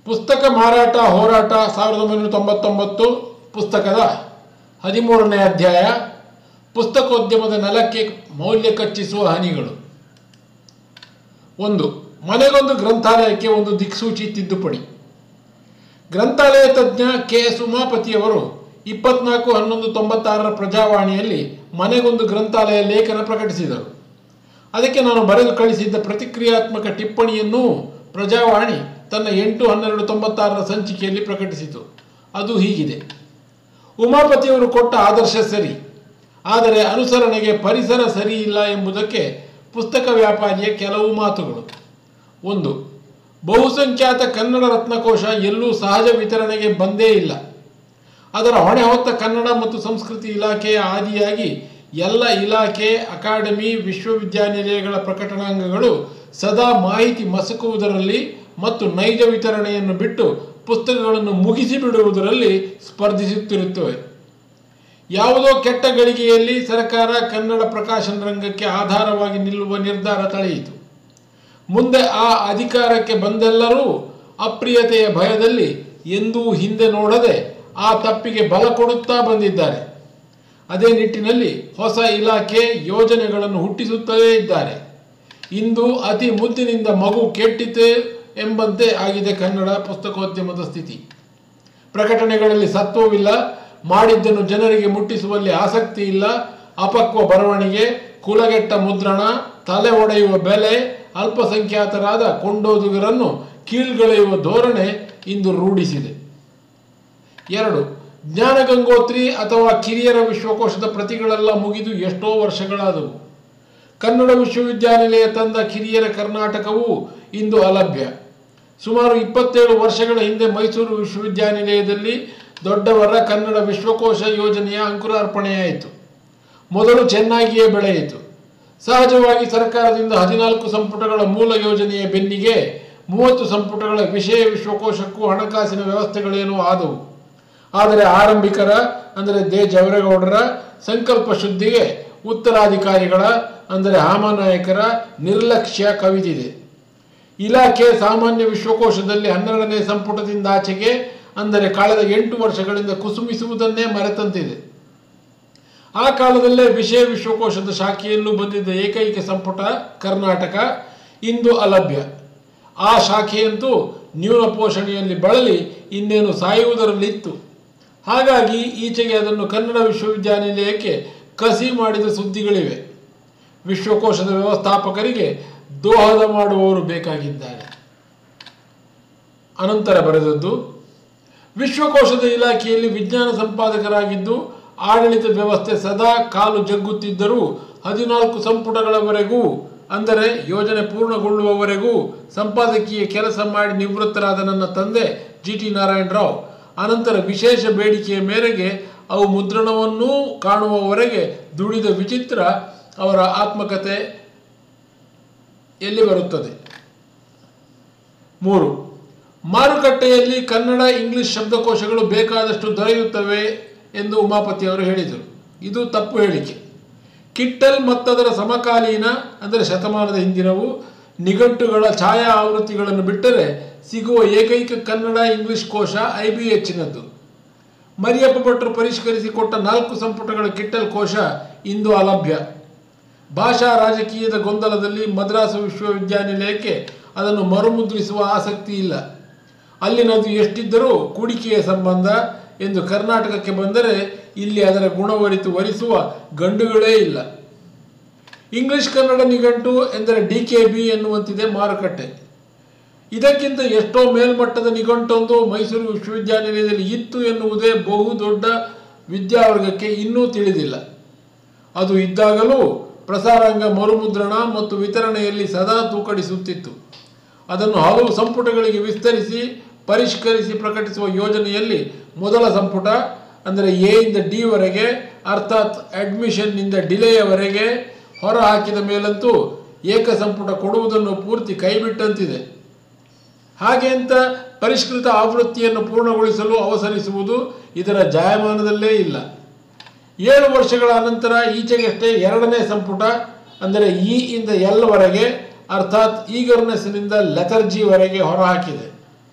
ಪುಸ್ತಕ ಮಾರಾಟ ಹೋರಾಟ ಸಾವಿರದ ಒಂಬೈನೂರ ತೊಂಬತ್ತೊಂಬತ್ತು ಪುಸ್ತಕದ ಹದಿಮೂರನೇ ಅಧ್ಯಾಯ ಪುಸ್ತಕೋದ್ಯಮದ ನೆಲಕ್ಕೆ ಮೌಲ್ಯ ಕಚ್ಚಿಸುವ ಹಾನಿಗಳು ಒಂದು ಮನೆಗೊಂದು ಗ್ರಂಥಾಲಯಕ್ಕೆ ಒಂದು ದಿಕ್ಸೂಚಿ ತಿದ್ದುಪಡಿ ಗ್ರಂಥಾಲಯ ತಜ್ಞ ಕೆ ಎಸ್ ಉಮಾಪತಿಯವರು ಇಪ್ಪತ್ನಾಲ್ಕು ಹನ್ನೊಂದು ತೊಂಬತ್ತಾರರ ಪ್ರಜಾವಾಣಿಯಲ್ಲಿ ಮನೆಗೊಂದು ಗ್ರಂಥಾಲಯ ಲೇಖನ ಪ್ರಕಟಿಸಿದರು ಅದಕ್ಕೆ ನಾನು ಬರೆದು ಕಳಿಸಿದ್ದ ಪ್ರತಿಕ್ರಿಯಾತ್ಮಕ ಟಿಪ್ಪಣಿಯನ್ನು ಪ್ರಜಾವಾಣಿ ತನ್ನ ಎಂಟು ಹನ್ನೆರಡು ತೊಂಬತ್ತಾರರ ಸಂಚಿಕೆಯಲ್ಲಿ ಪ್ರಕಟಿಸಿತು ಅದು ಹೀಗಿದೆ ಉಮಾಪತಿಯವರು ಕೊಟ್ಟ ಆದರ್ಶ ಸರಿ ಆದರೆ ಅನುಸರಣೆಗೆ ಪರಿಸರ ಸರಿ ಇಲ್ಲ ಎಂಬುದಕ್ಕೆ ಪುಸ್ತಕ ವ್ಯಾಪಾರಿಯ ಕೆಲವು ಮಾತುಗಳು ಒಂದು ಬಹುಸಂಖ್ಯಾತ ಕನ್ನಡ ರತ್ನಕೋಶ ಎಲ್ಲೂ ಸಹಜ ವಿತರಣೆಗೆ ಬಂದೇ ಇಲ್ಲ ಅದರ ಹೊಣೆ ಹೊತ್ತ ಕನ್ನಡ ಮತ್ತು ಸಂಸ್ಕೃತಿ ಇಲಾಖೆಯ ಆದಿಯಾಗಿ ಎಲ್ಲ ಇಲಾಖೆ ಅಕಾಡೆಮಿ ವಿಶ್ವವಿದ್ಯಾನಿಲಯಗಳ ಪ್ರಕಟಣಾಂಗಗಳು ಸದಾ ಮಾಹಿತಿ ಮಸಕುವುದರಲ್ಲಿ ಮತ್ತು ನೈಜ ವಿತರಣೆಯನ್ನು ಬಿಟ್ಟು ಪುಸ್ತಕಗಳನ್ನು ಮುಗಿಸಿ ಬಿಡುವುದರಲ್ಲಿ ಸ್ಪರ್ಧಿಸುತ್ತಿರುತ್ತವೆ ಯಾವುದೋ ಕೆಟ್ಟ ಗಳಿಗೆಯಲ್ಲಿ ಸರ್ಕಾರ ಕನ್ನಡ ಪ್ರಕಾಶನ ರಂಗಕ್ಕೆ ಆಧಾರವಾಗಿ ನಿಲ್ಲುವ ನಿರ್ಧಾರ ತಳೆಯಿತು ಮುಂದೆ ಆ ಅಧಿಕಾರಕ್ಕೆ ಬಂದೆಲ್ಲರೂ ಅಪ್ರಿಯತೆಯ ಭಯದಲ್ಲಿ ಎಂದೂ ಹಿಂದೆ ನೋಡದೆ ಆ ತಪ್ಪಿಗೆ ಬಲ ಕೊಡುತ್ತಾ ಬಂದಿದ್ದಾರೆ ಅದೇ ನಿಟ್ಟಿನಲ್ಲಿ ಹೊಸ ಇಲಾಖೆ ಯೋಜನೆಗಳನ್ನು ಹುಟ್ಟಿಸುತ್ತಲೇ ಇದ್ದಾರೆ ಇಂದು ಅತಿ ಮುದ್ದಿನಿಂದ ಮಗು ಕೆಟ್ಟಿತೆ ಎಂಬಂತೆ ಆಗಿದೆ ಕನ್ನಡ ಪುಸ್ತಕೋದ್ಯಮದ ಸ್ಥಿತಿ ಪ್ರಕಟಣೆಗಳಲ್ಲಿ ಸತ್ವವಿಲ್ಲ ಮಾಡಿದ್ದನ್ನು ಜನರಿಗೆ ಮುಟ್ಟಿಸುವಲ್ಲಿ ಆಸಕ್ತಿ ಇಲ್ಲ ಅಪಕ್ವ ಬರವಣಿಗೆ ಕುಲಗೆಟ್ಟ ಮುದ್ರಣ ತಲೆ ಒಡೆಯುವ ಬೆಲೆ ಅಲ್ಪಸಂಖ್ಯಾತರಾದ ಕೊಂಡೋದುಗರನ್ನು ಕೀಳ್ಗಳೆಯುವ ಧೋರಣೆ ಇಂದು ರೂಢಿಸಿದೆ ಎರಡು ಜ್ಞಾನಗಂಗೋತ್ರಿ ಅಥವಾ ಕಿರಿಯರ ವಿಶ್ವಕೋಶದ ಪ್ರತಿಗಳೆಲ್ಲ ಮುಗಿದು ಎಷ್ಟೋ ವರ್ಷಗಳಾದವು ಕನ್ನಡ ವಿಶ್ವವಿದ್ಯಾನಿಲಯ ತಂದ ಕಿರಿಯರ ಕರ್ನಾಟಕವು ಇಂದು ಅಲಭ್ಯ ಸುಮಾರು ಇಪ್ಪತ್ತೇಳು ವರ್ಷಗಳ ಹಿಂದೆ ಮೈಸೂರು ವಿಶ್ವವಿದ್ಯಾನಿಲಯದಲ್ಲಿ ದೊಡ್ಡವರ ಕನ್ನಡ ವಿಶ್ವಕೋಶ ಯೋಜನೆಯ ಅಂಕುರಾರ್ಪಣೆಯಾಯಿತು ಮೊದಲು ಚೆನ್ನಾಗಿಯೇ ಬೆಳೆಯಿತು ಸಹಜವಾಗಿ ಸರ್ಕಾರದಿಂದ ಹದಿನಾಲ್ಕು ಸಂಪುಟಗಳ ಮೂಲ ಯೋಜನೆಯ ಬೆನ್ನಿಗೆ ಮೂವತ್ತು ಸಂಪುಟಗಳ ವಿಷಯ ವಿಶ್ವಕೋಶಕ್ಕೂ ಹಣಕಾಸಿನ ವ್ಯವಸ್ಥೆಗಳೇನೂ ಆದವು ಆದರೆ ಆರಂಭಿಕರ ಅಂದರೆ ದೇ ಜವರೇಗೌಡರ ಸಂಕಲ್ಪ ಶುದ್ಧಿಗೆ ಉತ್ತರಾಧಿಕಾರಿಗಳ ಅಂದರೆ ಹಾಮನಾಯಕರ ನಿರ್ಲಕ್ಷ್ಯ ಕವಿದಿದೆ ಇಲಾಖೆ ಸಾಮಾನ್ಯ ವಿಶ್ವಕೋಶದಲ್ಲಿ ಹನ್ನೆರಡನೇ ಸಂಪುಟದಿಂದ ಆಚೆಗೆ ಅಂದರೆ ಕಳೆದ ಎಂಟು ವರ್ಷಗಳಿಂದ ಕುಸುಮಿಸುವುದನ್ನೇ ಮರೆತಂತಿದೆ ಆ ಕಾಲದಲ್ಲೇ ವಿಷಯ ವಿಶ್ವಕೋಶದ ಶಾಖೆಯಲ್ಲೂ ಬಂದಿದ್ದ ಏಕೈಕ ಸಂಪುಟ ಕರ್ನಾಟಕ ಇಂದು ಅಲಭ್ಯ ಆ ಶಾಖೆಯಂತೂ ನ್ಯೂನ ಪೋಷಣೆಯಲ್ಲಿ ಬಳಲಿ ಇನ್ನೇನು ಸಾಯುವುದರಲ್ಲಿತ್ತು ಹಾಗಾಗಿ ಈಚೆಗೆ ಅದನ್ನು ಕನ್ನಡ ವಿಶ್ವವಿದ್ಯಾನಿಲಯಕ್ಕೆ ಕಸಿ ಮಾಡಿದ ಸುದ್ದಿಗಳಿವೆ ವಿಶ್ವಕೋಶದ ವ್ಯವಸ್ಥಾಪಕರಿಗೆ ದೋಹದ ಮಾಡುವವರು ಬೇಕಾಗಿದ್ದಾರೆ ಅನಂತರ ಬರೆದದ್ದು ವಿಶ್ವಕೋಶದ ಇಲಾಖೆಯಲ್ಲಿ ವಿಜ್ಞಾನ ಸಂಪಾದಕರಾಗಿದ್ದು ಆಡಳಿತ ವ್ಯವಸ್ಥೆ ಸದಾ ಕಾಲು ಜಗ್ಗುತ್ತಿದ್ದರೂ ಹದಿನಾಲ್ಕು ಸಂಪುಟಗಳವರೆಗೂ ಅಂದರೆ ಯೋಜನೆ ಪೂರ್ಣಗೊಳ್ಳುವವರೆಗೂ ಸಂಪಾದಕೀಯ ಕೆಲಸ ಮಾಡಿ ನಿವೃತ್ತರಾದ ನನ್ನ ತಂದೆ ಜಿ ಟಿ ನಾರಾಯಣರಾವ್ ಅನಂತರ ವಿಶೇಷ ಬೇಡಿಕೆಯ ಮೇರೆಗೆ ಅವು ಮುದ್ರಣವನ್ನೂ ಕಾಣುವವರೆಗೆ ದುಡಿದ ವಿಚಿತ್ರ ಅವರ ಆತ್ಮಕತೆ ಎಲ್ಲಿ ಬರುತ್ತದೆ ಮೂರು ಮಾರುಕಟ್ಟೆಯಲ್ಲಿ ಕನ್ನಡ ಇಂಗ್ಲಿಷ್ ಶಬ್ದಕೋಶಗಳು ಬೇಕಾದಷ್ಟು ದೊರೆಯುತ್ತವೆ ಎಂದು ಉಮಾಪತಿಯವರು ಹೇಳಿದರು ಇದು ತಪ್ಪು ಹೇಳಿಕೆ ಕಿಟ್ಟಲ್ ಮತ್ತದರ ಸಮಕಾಲೀನ ಅಂದರೆ ಶತಮಾನದ ಹಿಂದಿನವು ನಿಘಂಟುಗಳ ಛಾಯಾ ಆವೃತ್ತಿಗಳನ್ನು ಬಿಟ್ಟರೆ ಸಿಗುವ ಏಕೈಕ ಕನ್ನಡ ಇಂಗ್ಲಿಷ್ ಕೋಶ ಐ ಬಿ ಎಚ್ನದ್ದು ಮರಿಯಪ್ಪ ಭಟ್ರು ಪರಿಷ್ಕರಿಸಿಕೊಟ್ಟ ನಾಲ್ಕು ಸಂಪುಟಗಳ ಕಿಟ್ಟಲ್ ಕೋಶ ಇಂದು ಅಲಭ್ಯ ಭಾಷಾ ರಾಜಕೀಯದ ಗೊಂದಲದಲ್ಲಿ ಮದ್ರಾಸು ವಿಶ್ವವಿದ್ಯಾನಿಲಯಕ್ಕೆ ಅದನ್ನು ಮರುಮುದ್ರಿಸುವ ಆಸಕ್ತಿ ಇಲ್ಲ ಅಲ್ಲಿನದು ಎಷ್ಟಿದ್ದರೂ ಕೂಡಿಕೆಯ ಸಂಬಂಧ ಎಂದು ಕರ್ನಾಟಕಕ್ಕೆ ಬಂದರೆ ಇಲ್ಲಿ ಅದರ ಗುಣವರಿತು ವರಿಸುವ ಗಂಡುಗಳೇ ಇಲ್ಲ ಇಂಗ್ಲಿಷ್ ಕನ್ನಡ ನಿಘಂಟು ಎಂದರೆ ಡಿ ಕೆ ಬಿ ಎನ್ನುವಂತಿದೆ ಮಾರುಕಟ್ಟೆ ಇದಕ್ಕಿಂತ ಎಷ್ಟೋ ಮೇಲ್ಮಟ್ಟದ ನಿಘಂಟೊಂದು ಮೈಸೂರು ವಿಶ್ವವಿದ್ಯಾನಿಲಯದಲ್ಲಿ ಇತ್ತು ಎನ್ನುವುದೇ ಬಹು ದೊಡ್ಡ ವಿದ್ಯಾವರ್ಗಕ್ಕೆ ಇನ್ನೂ ತಿಳಿದಿಲ್ಲ ಅದು ಇದ್ದಾಗಲೂ ಪ್ರಸಾರಾಂಗ ಮರುಮುದ್ರಣ ಮತ್ತು ವಿತರಣೆಯಲ್ಲಿ ಸದಾ ತೂಕಡಿಸುತ್ತಿತ್ತು ಅದನ್ನು ಹಲವು ಸಂಪುಟಗಳಿಗೆ ವಿಸ್ತರಿಸಿ ಪರಿಷ್ಕರಿಸಿ ಪ್ರಕಟಿಸುವ ಯೋಜನೆಯಲ್ಲಿ ಮೊದಲ ಸಂಪುಟ ಅಂದರೆ ಎ ಇಂದ ಡಿ ವರೆಗೆ ಅರ್ಥಾತ್ ಅಡ್ಮಿಷನ್ನಿಂದ ಡಿಲೆಯವರೆಗೆ ಹೊರ ಹಾಕಿದ ಮೇಲಂತೂ ಏಕ ಸಂಪುಟ ಕೊಡುವುದನ್ನು ಪೂರ್ತಿ ಕೈಬಿಟ್ಟಂತಿದೆ ಹಾಗೆ ಅಂತ ಪರಿಷ್ಕೃತ ಆವೃತ್ತಿಯನ್ನು ಪೂರ್ಣಗೊಳಿಸಲು ಅವಸರಿಸುವುದು ಇದರ ಜಾಯಮಾನದಲ್ಲೇ ಇಲ್ಲ ಏಳು ವರ್ಷಗಳ ಅನಂತರ ಈಚೆಗಷ್ಟೇ ಎರಡನೇ ಸಂಪುಟ ಅಂದರೆ ಇ ಇಂದ ಎಲ್ ವರೆಗೆ ಅರ್ಥಾತ್ ಈಗರ್ನೆಸ್ನಿಂದ ಲೆಥರ್ಜಿವರೆಗೆ ಹೊರಹಾಕಿದೆ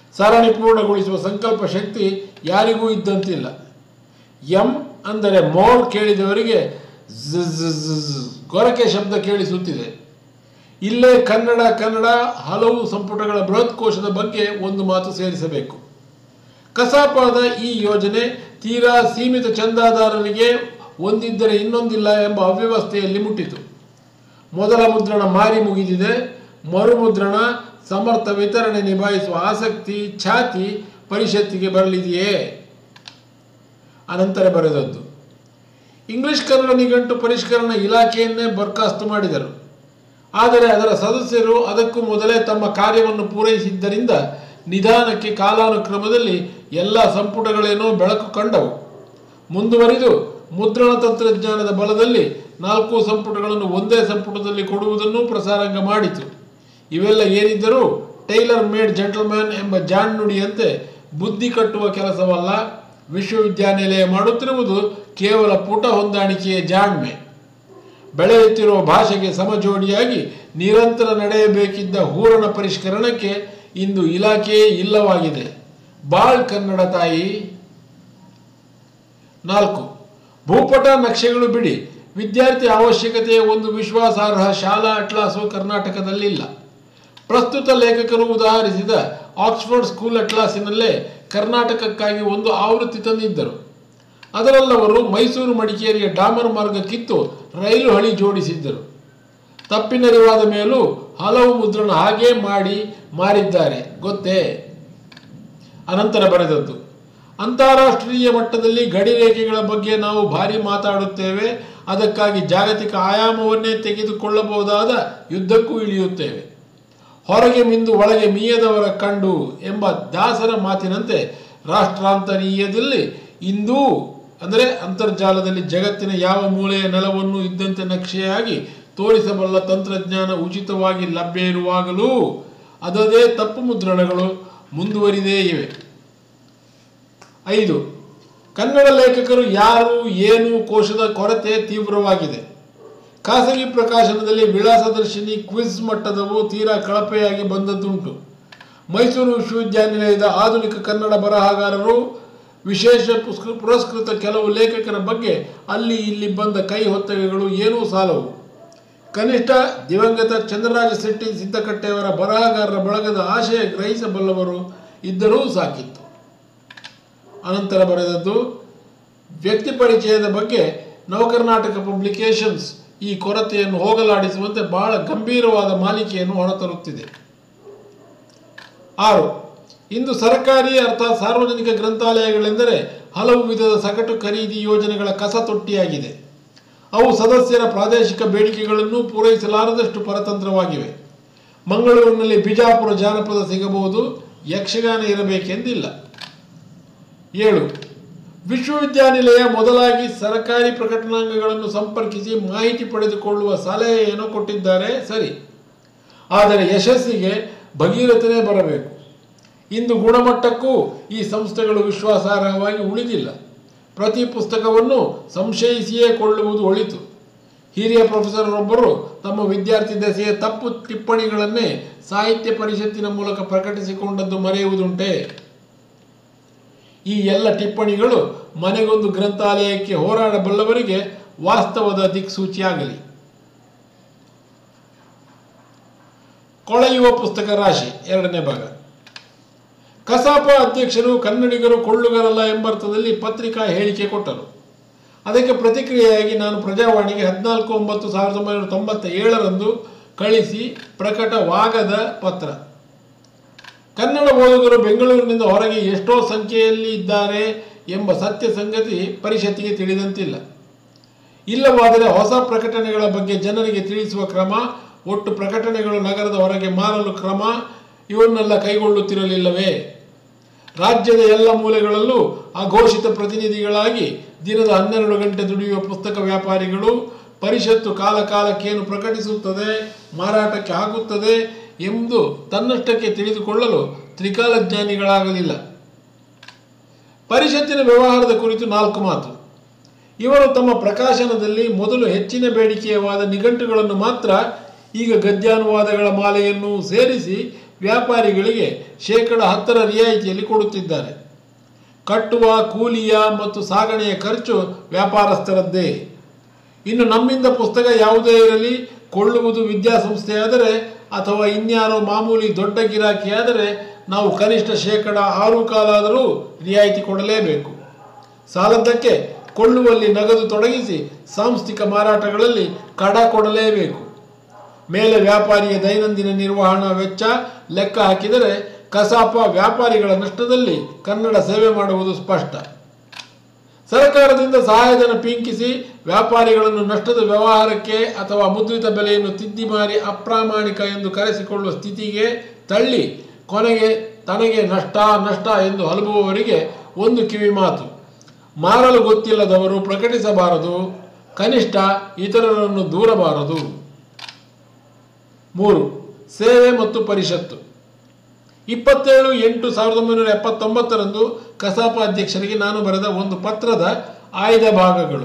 ಸರಣಿ ಪೂರ್ಣಗೊಳಿಸುವ ಸಂಕಲ್ಪ ಶಕ್ತಿ ಯಾರಿಗೂ ಇದ್ದಂತಿಲ್ಲ ಎಂ ಅಂದರೆ ಮೋರ್ ಕೇಳಿದವರಿಗೆ ಝ್ ಝ್ ಝ್ ಝ್ ಗೊರಕೆ ಶಬ್ದ ಕೇಳಿಸುತ್ತಿದೆ ಇಲ್ಲೇ ಕನ್ನಡ ಕನ್ನಡ ಹಲವು ಸಂಪುಟಗಳ ಬೃಹತ್ ಕೋಶದ ಬಗ್ಗೆ ಒಂದು ಮಾತು ಸೇರಿಸಬೇಕು ಕಸಾಪಾದ ಈ ಯೋಜನೆ ತೀರಾ ಸೀಮಿತ ಚಂದಾದಾರರಿಗೆ ಒಂದಿದ್ದರೆ ಇನ್ನೊಂದಿಲ್ಲ ಎಂಬ ಅವ್ಯವಸ್ಥೆಯಲ್ಲಿ ಮುಟ್ಟಿತು ಮೊದಲ ಮುದ್ರಣ ಮಾರಿ ಮುಗಿದಿದೆ ಮರುಮುದ್ರಣ ಸಮರ್ಥ ವಿತರಣೆ ನಿಭಾಯಿಸುವ ಆಸಕ್ತಿ ಛಾತಿ ಪರಿಷತ್ತಿಗೆ ಬರಲಿದೆಯೇ ಅನಂತರ ಬರೆದದ್ದು ಇಂಗ್ಲಿಷ್ ಕನ್ನಡ ನಿಘಂಟು ಪರಿಷ್ಕರಣ ಇಲಾಖೆಯನ್ನೇ ಬರ್ಖಾಸ್ತು ಮಾಡಿದರು ಆದರೆ ಅದರ ಸದಸ್ಯರು ಅದಕ್ಕೂ ಮೊದಲೇ ತಮ್ಮ ಕಾರ್ಯವನ್ನು ಪೂರೈಸಿದ್ದರಿಂದ ನಿಧಾನಕ್ಕೆ ಕಾಲಾನುಕ್ರಮದಲ್ಲಿ ಎಲ್ಲ ಸಂಪುಟಗಳೇನೋ ಬೆಳಕು ಕಂಡವು ಮುಂದುವರಿದು ಮುದ್ರಣ ತಂತ್ರಜ್ಞಾನದ ಬಲದಲ್ಲಿ ನಾಲ್ಕು ಸಂಪುಟಗಳನ್ನು ಒಂದೇ ಸಂಪುಟದಲ್ಲಿ ಕೊಡುವುದನ್ನು ಪ್ರಸಾರಾಂಗ ಮಾಡಿತು ಇವೆಲ್ಲ ಏನಿದ್ದರೂ ಟೈಲರ್ ಮೇಡ್ ಜೆಂಟಲ್ಮ್ಯಾನ್ ಎಂಬ ಜಾಣ್ನುಡಿಯಂತೆ ಬುದ್ಧಿ ಕಟ್ಟುವ ಕೆಲಸವಲ್ಲ ವಿಶ್ವವಿದ್ಯಾನಿಲಯ ಮಾಡುತ್ತಿರುವುದು ಕೇವಲ ಪುಟ ಹೊಂದಾಣಿಕೆಯ ಜಾಣ್ಮೆ ಬೆಳೆಯುತ್ತಿರುವ ಭಾಷೆಗೆ ಸಮಜೋಡಿಯಾಗಿ ನಿರಂತರ ನಡೆಯಬೇಕಿದ್ದ ಹೂರಣ ಪರಿಷ್ಕರಣಕ್ಕೆ ಇಂದು ಇಲಾಖೆಯೇ ಇಲ್ಲವಾಗಿದೆ ಬಾಳ್ ಕನ್ನಡ ತಾಯಿ ನಾಲ್ಕು ಭೂಪಟ ನಕ್ಷೆಗಳು ಬಿಡಿ ವಿದ್ಯಾರ್ಥಿ ಅವಶ್ಯಕತೆಯ ಒಂದು ವಿಶ್ವಾಸಾರ್ಹ ಶಾಲಾ ಅಟ್ಲಾಸು ಕರ್ನಾಟಕದಲ್ಲಿಲ್ಲ ಪ್ರಸ್ತುತ ಲೇಖಕರು ಉದಾಹರಿಸಿದ ಆಕ್ಸ್ಫರ್ಡ್ ಸ್ಕೂಲ್ ಅಟ್ಲಾಸಿನಲ್ಲೇ ಕರ್ನಾಟಕಕ್ಕಾಗಿ ಒಂದು ಆವೃತ್ತಿ ತಂದಿದ್ದರು ಅದರಲ್ಲವರು ಮೈಸೂರು ಮಡಿಕೇರಿಯ ಡಾಮರ್ ಮಾರ್ಗ ಕಿತ್ತು ರೈಲು ಹಳಿ ಜೋಡಿಸಿದ್ದರು ತಪ್ಪಿನರಿವಾದ ಮೇಲೂ ಹಲವು ಮುದ್ರಣ ಹಾಗೇ ಮಾಡಿ ಮಾರಿದ್ದಾರೆ ಗೊತ್ತೇ ಅನಂತರ ಬರೆದದ್ದು ಅಂತಾರಾಷ್ಟ್ರೀಯ ಮಟ್ಟದಲ್ಲಿ ಗಡಿರೇಖೆಗಳ ಬಗ್ಗೆ ನಾವು ಭಾರಿ ಮಾತಾಡುತ್ತೇವೆ ಅದಕ್ಕಾಗಿ ಜಾಗತಿಕ ಆಯಾಮವನ್ನೇ ತೆಗೆದುಕೊಳ್ಳಬಹುದಾದ ಯುದ್ಧಕ್ಕೂ ಇಳಿಯುತ್ತೇವೆ ಹೊರಗೆ ಮಿಂದು ಒಳಗೆ ಮೀಯದವರ ಕಂಡು ಎಂಬ ದಾಸರ ಮಾತಿನಂತೆ ರಾಷ್ಟ್ರಾಂತರೀಯದಲ್ಲಿ ಇಂದೂ ಅಂದರೆ ಅಂತರ್ಜಾಲದಲ್ಲಿ ಜಗತ್ತಿನ ಯಾವ ಮೂಲೆಯ ನೆಲವನ್ನು ಇದ್ದಂತೆ ನಕ್ಷೆಯಾಗಿ ತೋರಿಸಬಲ್ಲ ತಂತ್ರಜ್ಞಾನ ಉಚಿತವಾಗಿ ಲಭ್ಯ ಇರುವಾಗಲೂ ಅದದೇ ತಪ್ಪು ಮುದ್ರಣಗಳು ಮುಂದುವರಿದೇ ಇವೆ ಐದು ಕನ್ನಡ ಲೇಖಕರು ಯಾರು ಏನು ಕೋಶದ ಕೊರತೆ ತೀವ್ರವಾಗಿದೆ ಖಾಸಗಿ ಪ್ರಕಾಶನದಲ್ಲಿ ವಿಳಾಸದರ್ಶಿನಿ ಕ್ವಿಜ್ ಮಟ್ಟದವು ತೀರಾ ಕಳಪೆಯಾಗಿ ಬಂದದ್ದುಂಟು ಮೈಸೂರು ವಿಶ್ವವಿದ್ಯಾನಿಲಯದ ಆಧುನಿಕ ಕನ್ನಡ ಬರಹಗಾರರು ವಿಶೇಷ ಪುಸ್ಕ- ಪುರಸ್ಕೃತ ಕೆಲವು ಲೇಖಕರ ಬಗ್ಗೆ ಅಲ್ಲಿ ಇಲ್ಲಿ ಬಂದ ಕೈ ಹೊತ್ತಗೆಗಳು ಏನೂ ಸಾಲವು ಕನಿಷ್ಠ ದಿವಂಗತ ಚಂದ್ರರಾಜ ಶೆಟ್ಟಿ ಸಿದ್ದಕಟ್ಟೆಯವರ ಬರಹಗಾರರ ಬಳಗದ ಆಶಯ ಗ್ರಹಿಸಬಲ್ಲವರು ಇದ್ದರೂ ಸಾಕಿತ್ತು ಅನಂತರ ಬರೆದದ್ದು ವ್ಯಕ್ತಿ ಪರಿಚಯದ ಬಗ್ಗೆ ನವಕರ್ನಾಟಕ ಪಬ್ಲಿಕೇಶನ್ಸ್ ಈ ಕೊರತೆಯನ್ನು ಹೋಗಲಾಡಿಸುವಂತೆ ಬಹಳ ಗಂಭೀರವಾದ ಮಾಲಿಕೆಯನ್ನು ಹೊರತರುತ್ತಿದೆ ಆರು ಇಂದು ಸರ್ಕಾರಿ ಅರ್ಥಾತ್ ಸಾರ್ವಜನಿಕ ಗ್ರಂಥಾಲಯಗಳೆಂದರೆ ಹಲವು ವಿಧದ ಸಗಟು ಖರೀದಿ ಯೋಜನೆಗಳ ಕಸ ತೊಟ್ಟಿಯಾಗಿದೆ ಅವು ಸದಸ್ಯರ ಪ್ರಾದೇಶಿಕ ಬೇಡಿಕೆಗಳನ್ನು ಪೂರೈಸಲಾರದಷ್ಟು ಪರತಂತ್ರವಾಗಿವೆ ಮಂಗಳೂರಿನಲ್ಲಿ ಬಿಜಾಪುರ ಜಾನಪದ ಸಿಗಬಹುದು ಯಕ್ಷಗಾನ ಇರಬೇಕೆಂದಿಲ್ಲ ಏಳು ವಿಶ್ವವಿದ್ಯಾನಿಲಯ ಮೊದಲಾಗಿ ಸರ್ಕಾರಿ ಪ್ರಕಟಣಾಂಗಗಳನ್ನು ಸಂಪರ್ಕಿಸಿ ಮಾಹಿತಿ ಪಡೆದುಕೊಳ್ಳುವ ಸಲಹೆಯನ್ನು ಕೊಟ್ಟಿದ್ದಾರೆ ಸರಿ ಆದರೆ ಯಶಸ್ಸಿಗೆ ಭಗೀರಥನೇ ಬರಬೇಕು ಇಂದು ಗುಣಮಟ್ಟಕ್ಕೂ ಈ ಸಂಸ್ಥೆಗಳು ವಿಶ್ವಾಸಾರ್ಹವಾಗಿ ಉಳಿದಿಲ್ಲ ಪ್ರತಿ ಪುಸ್ತಕವನ್ನು ಸಂಶಯಿಸಿಯೇ ಕೊಳ್ಳುವುದು ಒಳಿತು ಹಿರಿಯ ಪ್ರೊಫೆಸರರೊಬ್ಬರು ತಮ್ಮ ವಿದ್ಯಾರ್ಥಿ ದೆಸೆಯ ತಪ್ಪು ಟಿಪ್ಪಣಿಗಳನ್ನೇ ಸಾಹಿತ್ಯ ಪರಿಷತ್ತಿನ ಮೂಲಕ ಪ್ರಕಟಿಸಿಕೊಂಡದ್ದು ಮರೆಯುವುದುಂಟೆ ಈ ಎಲ್ಲ ಟಿಪ್ಪಣಿಗಳು ಮನೆಗೊಂದು ಗ್ರಂಥಾಲಯಕ್ಕೆ ಹೋರಾಡಬಲ್ಲವರಿಗೆ ವಾಸ್ತವದ ದಿಕ್ಸೂಚಿಯಾಗಲಿ ಕೊಳೆಯುವ ಪುಸ್ತಕ ರಾಶಿ ಎರಡನೇ ಭಾಗ ಕಸಾಪ ಅಧ್ಯಕ್ಷರು ಕನ್ನಡಿಗರು ಕೊಳ್ಳುಗರಲ್ಲ ಎಂಬರ್ಥದಲ್ಲಿ ಪತ್ರಿಕಾ ಹೇಳಿಕೆ ಕೊಟ್ಟರು ಅದಕ್ಕೆ ಪ್ರತಿಕ್ರಿಯೆಯಾಗಿ ನಾನು ಪ್ರಜಾವಾಣಿಗೆ ಹದಿನಾಲ್ಕು ಒಂಬತ್ತು ಸಾವಿರದ ಒಂಬೈನೂರ ತೊಂಬತ್ತ ಏಳರಂದು ಕಳಿಸಿ ಪ್ರಕಟವಾಗದ ಪತ್ರ ಕನ್ನಡ ಓದುಗರು ಬೆಂಗಳೂರಿನಿಂದ ಹೊರಗೆ ಎಷ್ಟೋ ಸಂಖ್ಯೆಯಲ್ಲಿ ಇದ್ದಾರೆ ಎಂಬ ಸತ್ಯ ಸಂಗತಿ ಪರಿಷತ್ತಿಗೆ ತಿಳಿದಂತಿಲ್ಲ ಇಲ್ಲವಾದರೆ ಹೊಸ ಪ್ರಕಟಣೆಗಳ ಬಗ್ಗೆ ಜನರಿಗೆ ತಿಳಿಸುವ ಕ್ರಮ ಒಟ್ಟು ಪ್ರಕಟಣೆಗಳು ನಗರದ ಹೊರಗೆ ಮಾರಲು ಕ್ರಮ ಇವನ್ನೆಲ್ಲ ಕೈಗೊಳ್ಳುತ್ತಿರಲಿಲ್ಲವೇ ರಾಜ್ಯದ ಎಲ್ಲ ಮೂಲೆಗಳಲ್ಲೂ ಅಘೋಷಿತ ಪ್ರತಿನಿಧಿಗಳಾಗಿ ದಿನದ ಹನ್ನೆರಡು ಗಂಟೆ ದುಡಿಯುವ ಪುಸ್ತಕ ವ್ಯಾಪಾರಿಗಳು ಪರಿಷತ್ತು ಕಾಲ ಕಾಲಕ್ಕೇನು ಪ್ರಕಟಿಸುತ್ತದೆ ಮಾರಾಟಕ್ಕೆ ಹಾಕುತ್ತದೆ ಎಂದು ತನ್ನಷ್ಟಕ್ಕೆ ತಿಳಿದುಕೊಳ್ಳಲು ತ್ರಿಕಾಲಜ್ಞಾನಿಗಳಾಗಲಿಲ್ಲ ಪರಿಷತ್ತಿನ ವ್ಯವಹಾರದ ಕುರಿತು ನಾಲ್ಕು ಮಾತು ಇವರು ತಮ್ಮ ಪ್ರಕಾಶನದಲ್ಲಿ ಮೊದಲು ಹೆಚ್ಚಿನ ಬೇಡಿಕೆಯವಾದ ನಿಘಂಟುಗಳನ್ನು ಮಾತ್ರ ಈಗ ಗದ್ಯಾನುವಾದಗಳ ಮಾಲೆಯನ್ನು ಸೇರಿಸಿ ವ್ಯಾಪಾರಿಗಳಿಗೆ ಶೇಕಡ ಹತ್ತರ ರಿಯಾಯಿತಿಯಲ್ಲಿ ಕೊಡುತ್ತಿದ್ದಾರೆ ಕಟ್ಟುವ ಕೂಲಿಯ ಮತ್ತು ಸಾಗಣೆಯ ಖರ್ಚು ವ್ಯಾಪಾರಸ್ಥರದ್ದೇ ಇನ್ನು ನಮ್ಮಿಂದ ಪುಸ್ತಕ ಯಾವುದೇ ಇರಲಿ ಕೊಳ್ಳುವುದು ವಿದ್ಯಾಸಂಸ್ಥೆಯಾದರೆ ಅಥವಾ ಇನ್ಯಾರೋ ಮಾಮೂಲಿ ದೊಡ್ಡ ಗಿರಾಕಿಯಾದರೆ ನಾವು ಕನಿಷ್ಠ ಶೇಕಡ ಆರು ಕಾಲಾದರೂ ರಿಯಾಯಿತಿ ಕೊಡಲೇಬೇಕು ಸಾಲದ್ದಕ್ಕೆ ಕೊಳ್ಳುವಲ್ಲಿ ನಗದು ತೊಡಗಿಸಿ ಸಾಂಸ್ಥಿಕ ಮಾರಾಟಗಳಲ್ಲಿ ಕಡ ಕೊಡಲೇಬೇಕು ಮೇಲೆ ವ್ಯಾಪಾರಿಯ ದೈನಂದಿನ ನಿರ್ವಹಣಾ ವೆಚ್ಚ ಲೆಕ್ಕ ಹಾಕಿದರೆ ಕಸಾಪ ವ್ಯಾಪಾರಿಗಳ ನಷ್ಟದಲ್ಲಿ ಕನ್ನಡ ಸೇವೆ ಮಾಡುವುದು ಸ್ಪಷ್ಟ ಸರ್ಕಾರದಿಂದ ಸಹಾಯಧನ ಪೀಂಕಿಸಿ ವ್ಯಾಪಾರಿಗಳನ್ನು ನಷ್ಟದ ವ್ಯವಹಾರಕ್ಕೆ ಅಥವಾ ಮುದ್ರಿತ ಬೆಲೆಯನ್ನು ತಿದ್ದಿ ಮಾರಿ ಅಪ್ರಾಮಾಣಿಕ ಎಂದು ಕರೆಸಿಕೊಳ್ಳುವ ಸ್ಥಿತಿಗೆ ತಳ್ಳಿ ಕೊನೆಗೆ ತನಗೆ ನಷ್ಟ ನಷ್ಟ ಎಂದು ಹಲಬುವವರಿಗೆ ಒಂದು ಕಿವಿ ಮಾತು ಮಾರಲು ಗೊತ್ತಿಲ್ಲದವರು ಪ್ರಕಟಿಸಬಾರದು ಕನಿಷ್ಠ ಇತರರನ್ನು ದೂರಬಾರದು ಮೂರು ಸೇವೆ ಮತ್ತು ಪರಿಷತ್ತು ಇಪ್ಪತ್ತೇಳು ಎಂಟು ಸಾವಿರದ ಒಂಬೈನೂರ ಎಪ್ಪತ್ತೊಂಬತ್ತರಂದು ಕಸಾಪ ಅಧ್ಯಕ್ಷರಿಗೆ ನಾನು ಬರೆದ ಒಂದು ಪತ್ರದ ಆಯ್ದ ಭಾಗಗಳು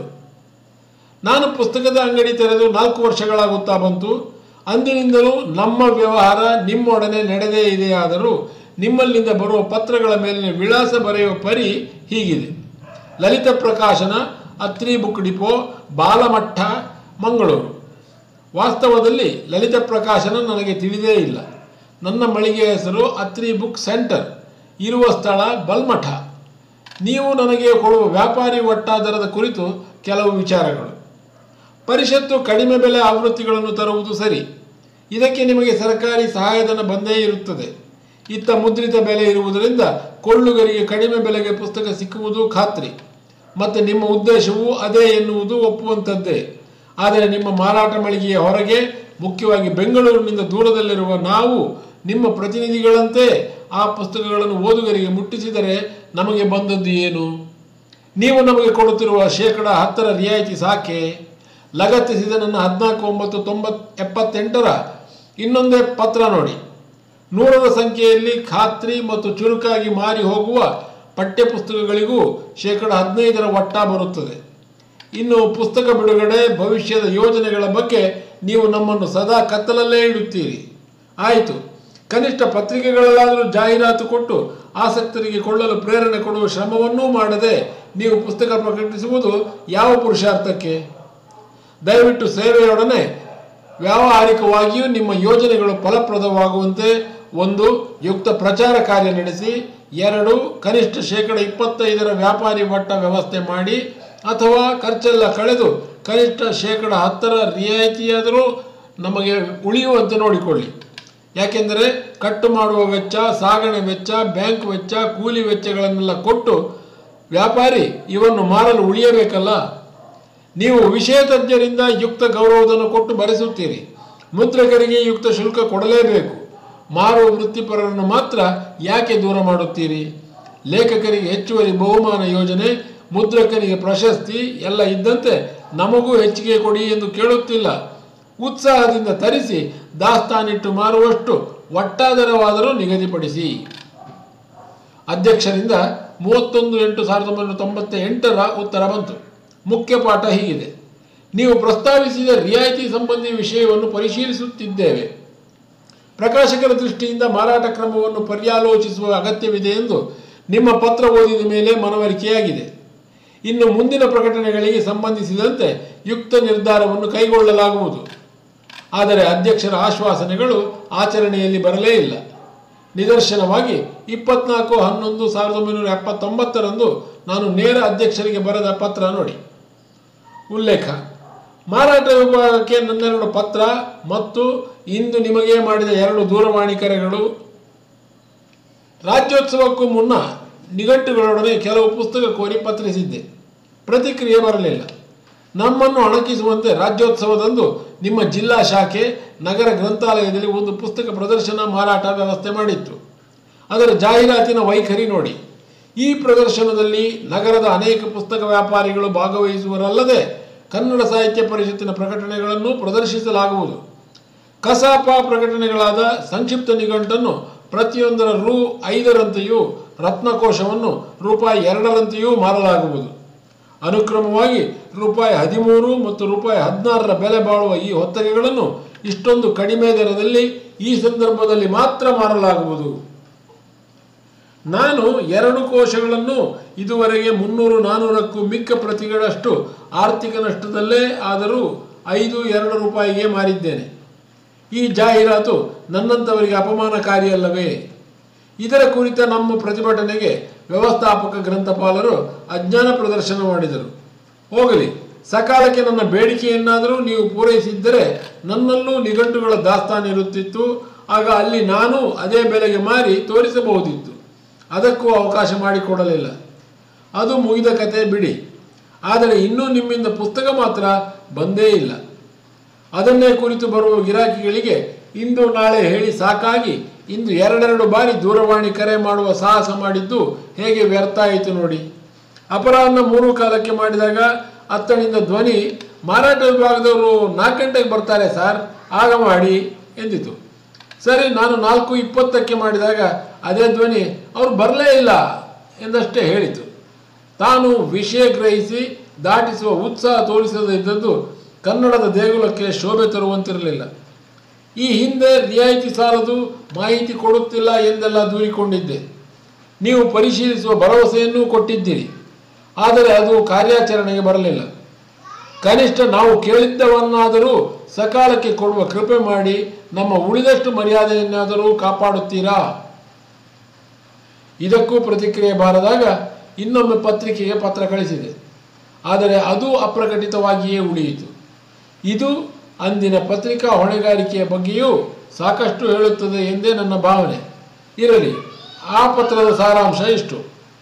ನಾನು ಪುಸ್ತಕದ ಅಂಗಡಿ ತೆರೆದು ನಾಲ್ಕು ವರ್ಷಗಳಾಗುತ್ತಾ ಬಂತು ಅಂದಿನಿಂದಲೂ ನಮ್ಮ ವ್ಯವಹಾರ ನಿಮ್ಮೊಡನೆ ನಡೆದೇ ಇದೆಯಾದರೂ ನಿಮ್ಮಲ್ಲಿಂದ ಬರುವ ಪತ್ರಗಳ ಮೇಲಿನ ವಿಳಾಸ ಬರೆಯುವ ಪರಿ ಹೀಗಿದೆ ಲಲಿತ ಪ್ರಕಾಶನ ಅತ್ರಿ ಬುಕ್ ಡಿಪೋ ಬಾಲಮಠ ಮಂಗಳೂರು ವಾಸ್ತವದಲ್ಲಿ ಲಲಿತ ಪ್ರಕಾಶನ ನನಗೆ ತಿಳಿದೇ ಇಲ್ಲ ನನ್ನ ಮಳಿಗೆಯ ಹೆಸರು ಅತ್ರಿ ಬುಕ್ ಸೆಂಟರ್ ಇರುವ ಸ್ಥಳ ಬಲ್ಮಠ ನೀವು ನನಗೆ ಕೊಡುವ ವ್ಯಾಪಾರಿ ಒಟ್ಟಾದರದ ಕುರಿತು ಕೆಲವು ವಿಚಾರಗಳು ಪರಿಷತ್ತು ಕಡಿಮೆ ಬೆಲೆ ಆವೃತ್ತಿಗಳನ್ನು ತರುವುದು ಸರಿ ಇದಕ್ಕೆ ನಿಮಗೆ ಸರ್ಕಾರಿ ಸಹಾಯಧನ ಬಂದೇ ಇರುತ್ತದೆ ಇತ್ತ ಮುದ್ರಿತ ಬೆಲೆ ಇರುವುದರಿಂದ ಕೊಳ್ಳುಗರಿಗೆ ಕಡಿಮೆ ಬೆಲೆಗೆ ಪುಸ್ತಕ ಸಿಕ್ಕುವುದು ಖಾತ್ರಿ ಮತ್ತು ನಿಮ್ಮ ಉದ್ದೇಶವು ಅದೇ ಎನ್ನುವುದು ಒಪ್ಪುವಂಥದ್ದೇ ಆದರೆ ನಿಮ್ಮ ಮಾರಾಟ ಮಳಿಗೆಯ ಹೊರಗೆ ಮುಖ್ಯವಾಗಿ ಬೆಂಗಳೂರಿನಿಂದ ದೂರದಲ್ಲಿರುವ ನಾವು ನಿಮ್ಮ ಪ್ರತಿನಿಧಿಗಳಂತೆ ಆ ಪುಸ್ತಕಗಳನ್ನು ಓದುಗರಿಗೆ ಮುಟ್ಟಿಸಿದರೆ ನಮಗೆ ಬಂದದ್ದು ಏನು ನೀವು ನಮಗೆ ಕೊಡುತ್ತಿರುವ ಶೇಕಡ ಹತ್ತರ ರಿಯಾಯಿತಿ ಸಾಕೆ ಲಗತ್ತಿಸಿದ ನನ್ನ ಹದಿನಾಲ್ಕು ಒಂಬತ್ತು ತೊಂಬತ್ ಎಪ್ಪತ್ತೆಂಟರ ಇನ್ನೊಂದೇ ಪತ್ರ ನೋಡಿ ನೂರರ ಸಂಖ್ಯೆಯಲ್ಲಿ ಖಾತ್ರಿ ಮತ್ತು ಚುರುಕಾಗಿ ಮಾರಿ ಹೋಗುವ ಪಠ್ಯಪುಸ್ತಕಗಳಿಗೂ ಶೇಕಡ ಹದಿನೈದರ ಒಟ್ಟ ಬರುತ್ತದೆ ಇನ್ನು ಪುಸ್ತಕ ಬಿಡುಗಡೆ ಭವಿಷ್ಯದ ಯೋಜನೆಗಳ ಬಗ್ಗೆ ನೀವು ನಮ್ಮನ್ನು ಸದಾ ಕತ್ತಲಲ್ಲೇ ಇಡುತ್ತೀರಿ ಆಯಿತು ಕನಿಷ್ಠ ಪತ್ರಿಕೆಗಳಲ್ಲಾದರೂ ಜಾಹೀರಾತು ಕೊಟ್ಟು ಆಸಕ್ತರಿಗೆ ಕೊಳ್ಳಲು ಪ್ರೇರಣೆ ಕೊಡುವ ಶ್ರಮವನ್ನೂ ಮಾಡದೆ ನೀವು ಪುಸ್ತಕ ಪ್ರಕಟಿಸುವುದು ಯಾವ ಪುರುಷಾರ್ಥಕ್ಕೆ ದಯವಿಟ್ಟು ಸೇವೆಯೊಡನೆ ವ್ಯಾವಹಾರಿಕವಾಗಿಯೂ ನಿಮ್ಮ ಯೋಜನೆಗಳು ಫಲಪ್ರದವಾಗುವಂತೆ ಒಂದು ಯುಕ್ತ ಪ್ರಚಾರ ಕಾರ್ಯ ನಡೆಸಿ ಎರಡು ಕನಿಷ್ಠ ಶೇಕಡ ಇಪ್ಪತ್ತೈದರ ವ್ಯಾಪಾರಿ ಮಟ್ಟ ವ್ಯವಸ್ಥೆ ಮಾಡಿ ಅಥವಾ ಖರ್ಚೆಲ್ಲ ಕಳೆದು ಕನಿಷ್ಠ ಶೇಕಡ ಹತ್ತರ ರಿಯಾಯಿತಿಯಾದರೂ ನಮಗೆ ಉಳಿಯುವಂತೆ ನೋಡಿಕೊಳ್ಳಿ ಯಾಕೆಂದರೆ ಕಟ್ಟು ಮಾಡುವ ವೆಚ್ಚ ಸಾಗಣೆ ವೆಚ್ಚ ಬ್ಯಾಂಕ್ ವೆಚ್ಚ ಕೂಲಿ ವೆಚ್ಚಗಳನ್ನೆಲ್ಲ ಕೊಟ್ಟು ವ್ಯಾಪಾರಿ ಇವನ್ನು ಮಾರಲು ಉಳಿಯಬೇಕಲ್ಲ ನೀವು ವಿಷಯ ತಜ್ಞರಿಂದ ಯುಕ್ತ ಗೌರವಧನ ಕೊಟ್ಟು ಬರೆಸುತ್ತೀರಿ ಮುದ್ರಕರಿಗೆ ಯುಕ್ತ ಶುಲ್ಕ ಕೊಡಲೇಬೇಕು ಮಾರುವ ವೃತ್ತಿಪರರನ್ನು ಮಾತ್ರ ಯಾಕೆ ದೂರ ಮಾಡುತ್ತೀರಿ ಲೇಖಕರಿಗೆ ಹೆಚ್ಚುವರಿ ಬಹುಮಾನ ಯೋಜನೆ ಮುದ್ರಕರಿಗೆ ಪ್ರಶಸ್ತಿ ಎಲ್ಲ ಇದ್ದಂತೆ ನಮಗೂ ಹೆಚ್ಚಿಗೆ ಕೊಡಿ ಎಂದು ಕೇಳುತ್ತಿಲ್ಲ ಉತ್ಸಾಹದಿಂದ ತರಿಸಿ ದಾಸ್ತಾನಿಟ್ಟು ಮಾರುವಷ್ಟು ಒಟ್ಟಾದರವಾದರೂ ನಿಗದಿಪಡಿಸಿ ಅಧ್ಯಕ್ಷರಿಂದ ಮೂವತ್ತೊಂದು ಎಂಟು ಸಾವಿರದ ಒಂಬೈನೂರ ತೊಂಬತ್ತ ಎಂಟರ ಉತ್ತರ ಬಂತು ಮುಖ್ಯ ಪಾಠ ಹೀಗಿದೆ ನೀವು ಪ್ರಸ್ತಾವಿಸಿದ ರಿಯಾಯಿತಿ ಸಂಬಂಧಿ ವಿಷಯವನ್ನು ಪರಿಶೀಲಿಸುತ್ತಿದ್ದೇವೆ ಪ್ರಕಾಶಕರ ದೃಷ್ಟಿಯಿಂದ ಮಾರಾಟ ಕ್ರಮವನ್ನು ಪರ್ಯಾಲೋಚಿಸುವ ಅಗತ್ಯವಿದೆ ಎಂದು ನಿಮ್ಮ ಪತ್ರ ಓದಿದ ಮೇಲೆ ಮನವರಿಕೆಯಾಗಿದೆ ಇನ್ನು ಮುಂದಿನ ಪ್ರಕಟಣೆಗಳಿಗೆ ಸಂಬಂಧಿಸಿದಂತೆ ಯುಕ್ತ ನಿರ್ಧಾರವನ್ನು ಕೈಗೊಳ್ಳಲಾಗುವುದು ಆದರೆ ಅಧ್ಯಕ್ಷರ ಆಶ್ವಾಸನೆಗಳು ಆಚರಣೆಯಲ್ಲಿ ಬರಲೇ ಇಲ್ಲ ನಿದರ್ಶನವಾಗಿ ಇಪ್ಪತ್ನಾಲ್ಕು ಹನ್ನೊಂದು ಸಾವಿರದ ಒಂಬೈನೂರ ಎಪ್ಪತ್ತೊಂಬತ್ತರಂದು ನಾನು ನೇರ ಅಧ್ಯಕ್ಷರಿಗೆ ಬರೆದ ಪತ್ರ ನೋಡಿ ಉಲ್ಲೇಖ ಮಾರಾಟ ವಿಭಾಗಕ್ಕೆ ನನ್ನೆರಡು ಪತ್ರ ಮತ್ತು ಇಂದು ನಿಮಗೆ ಮಾಡಿದ ಎರಡು ದೂರವಾಣಿ ಕರೆಗಳು ರಾಜ್ಯೋತ್ಸವಕ್ಕೂ ಮುನ್ನ ನಿಘಂಟುಗಳೊಡನೆ ಕೆಲವು ಪುಸ್ತಕ ಕೋರಿ ಪತ್ರಿಸಿದ್ದೆ ಪ್ರತಿಕ್ರಿಯೆ ಬರಲಿಲ್ಲ ನಮ್ಮನ್ನು ಅಣಕಿಸುವಂತೆ ರಾಜ್ಯೋತ್ಸವದಂದು ನಿಮ್ಮ ಜಿಲ್ಲಾ ಶಾಖೆ ನಗರ ಗ್ರಂಥಾಲಯದಲ್ಲಿ ಒಂದು ಪುಸ್ತಕ ಪ್ರದರ್ಶನ ಮಾರಾಟ ವ್ಯವಸ್ಥೆ ಮಾಡಿತ್ತು ಅದರ ಜಾಹೀರಾತಿನ ವೈಖರಿ ನೋಡಿ ಈ ಪ್ರದರ್ಶನದಲ್ಲಿ ನಗರದ ಅನೇಕ ಪುಸ್ತಕ ವ್ಯಾಪಾರಿಗಳು ಭಾಗವಹಿಸುವರಲ್ಲದೆ ಕನ್ನಡ ಸಾಹಿತ್ಯ ಪರಿಷತ್ತಿನ ಪ್ರಕಟಣೆಗಳನ್ನು ಪ್ರದರ್ಶಿಸಲಾಗುವುದು ಕಸಾಪ ಪ್ರಕಟಣೆಗಳಾದ ಸಂಕ್ಷಿಪ್ತ ನಿಘಂಟನ್ನು ಪ್ರತಿಯೊಂದರ ರು ಐದರಂತೆಯೂ ರತ್ನಕೋಶವನ್ನು ರೂಪಾಯಿ ಎರಡರಂತೆಯೂ ಮಾರಲಾಗುವುದು ಅನುಕ್ರಮವಾಗಿ ರೂಪಾಯಿ ಹದಿಮೂರು ಮತ್ತು ರೂಪಾಯಿ ಹದಿನಾರರ ಬೆಲೆ ಬಾಳುವ ಈ ಹೊತ್ತಗೆಗಳನ್ನು ಇಷ್ಟೊಂದು ಕಡಿಮೆ ದರದಲ್ಲಿ ಈ ಸಂದರ್ಭದಲ್ಲಿ ಮಾತ್ರ ಮಾರಲಾಗುವುದು ನಾನು ಎರಡು ಕೋಶಗಳನ್ನು ಇದುವರೆಗೆ ಮುನ್ನೂರು ನಾನ್ನೂರಕ್ಕೂ ಮಿಕ್ಕ ಪ್ರತಿಗಳಷ್ಟು ಆರ್ಥಿಕ ನಷ್ಟದಲ್ಲೇ ಆದರೂ ಐದು ಎರಡು ರೂಪಾಯಿಗೆ ಮಾರಿದ್ದೇನೆ ಈ ಜಾಹೀರಾತು ನನ್ನಂಥವರಿಗೆ ಅಪಮಾನಕಾರಿಯಲ್ಲವೇ ಇದರ ಕುರಿತ ನಮ್ಮ ಪ್ರತಿಭಟನೆಗೆ ವ್ಯವಸ್ಥಾಪಕ ಗ್ರಂಥಪಾಲರು ಅಜ್ಞಾನ ಪ್ರದರ್ಶನ ಮಾಡಿದರು ಹೋಗಲಿ ಸಕಾಲಕ್ಕೆ ನನ್ನ ಬೇಡಿಕೆಯನ್ನಾದರೂ ನೀವು ಪೂರೈಸಿದ್ದರೆ ನನ್ನಲ್ಲೂ ನಿಘಂಟುಗಳ ದಾಸ್ತಾನಿರುತ್ತಿತ್ತು ಆಗ ಅಲ್ಲಿ ನಾನು ಅದೇ ಬೆಲೆಗೆ ಮಾರಿ ತೋರಿಸಬಹುದಿತ್ತು ಅದಕ್ಕೂ ಅವಕಾಶ ಮಾಡಿಕೊಡಲಿಲ್ಲ ಅದು ಮುಗಿದ ಕತೆ ಬಿಡಿ ಆದರೆ ಇನ್ನೂ ನಿಮ್ಮಿಂದ ಪುಸ್ತಕ ಮಾತ್ರ ಬಂದೇ ಇಲ್ಲ ಅದನ್ನೇ ಕುರಿತು ಬರುವ ಗಿರಾಕಿಗಳಿಗೆ ಇಂದು ನಾಳೆ ಹೇಳಿ ಸಾಕಾಗಿ ಇಂದು ಎರಡೆರಡು ಬಾರಿ ದೂರವಾಣಿ ಕರೆ ಮಾಡುವ ಸಾಹಸ ಮಾಡಿದ್ದು ಹೇಗೆ ವ್ಯರ್ಥ ಆಯಿತು ನೋಡಿ ಅಪರಾಹ್ನ ಮೂರು ಕಾಲಕ್ಕೆ ಮಾಡಿದಾಗ ಅತ್ತನಿಂದ ಧ್ವನಿ ಮಾರಾಟ ವಿಭಾಗದವರು ನಾಲ್ಕು ಗಂಟೆಗೆ ಬರ್ತಾರೆ ಸರ್ ಆಗ ಮಾಡಿ ಎಂದಿತು ಸರಿ ನಾನು ನಾಲ್ಕು ಇಪ್ಪತ್ತಕ್ಕೆ ಮಾಡಿದಾಗ ಅದೇ ಧ್ವನಿ ಅವರು ಬರಲೇ ಇಲ್ಲ ಎಂದಷ್ಟೇ ಹೇಳಿತು ತಾನು ವಿಷಯ ಗ್ರಹಿಸಿ ದಾಟಿಸುವ ಉತ್ಸಾಹ ತೋರಿಸದೇ ಇದ್ದದ್ದು ಕನ್ನಡದ ದೇಗುಲಕ್ಕೆ ಶೋಭೆ ತರುವಂತಿರಲಿಲ್ಲ ಈ ಹಿಂದೆ ರಿಯಾಯಿತಿ ಸಾಲದು ಮಾಹಿತಿ ಕೊಡುತ್ತಿಲ್ಲ ಎಂದೆಲ್ಲ ದೂರಿಕೊಂಡಿದ್ದೆ ನೀವು ಪರಿಶೀಲಿಸುವ ಭರವಸೆಯನ್ನೂ ಕೊಟ್ಟಿದ್ದೀರಿ ಆದರೆ ಅದು ಕಾರ್ಯಾಚರಣೆಗೆ ಬರಲಿಲ್ಲ ಕನಿಷ್ಠ ನಾವು ಕೇಳಿದ್ದವನ್ನಾದರೂ ಸಕಾಲಕ್ಕೆ ಕೊಡುವ ಕೃಪೆ ಮಾಡಿ ನಮ್ಮ ಉಳಿದಷ್ಟು ಮರ್ಯಾದೆಯನ್ನಾದರೂ ಕಾಪಾಡುತ್ತೀರಾ ಇದಕ್ಕೂ ಪ್ರತಿಕ್ರಿಯೆ ಬಾರದಾಗ ಇನ್ನೊಮ್ಮೆ ಪತ್ರಿಕೆಗೆ ಪತ್ರ ಕಳಿಸಿದೆ ಆದರೆ ಅದು ಅಪ್ರಕಟಿತವಾಗಿಯೇ ಉಳಿಯಿತು ಇದು ಅಂದಿನ ಪತ್ರಿಕಾ ಹೊಣೆಗಾರಿಕೆಯ ಬಗ್ಗೆಯೂ ಸಾಕಷ್ಟು ಹೇಳುತ್ತದೆ ಎಂದೇ ನನ್ನ ಭಾವನೆ ಇರಲಿ ಆ ಪತ್ರದ ಸಾರಾಂಶ ಇಷ್ಟು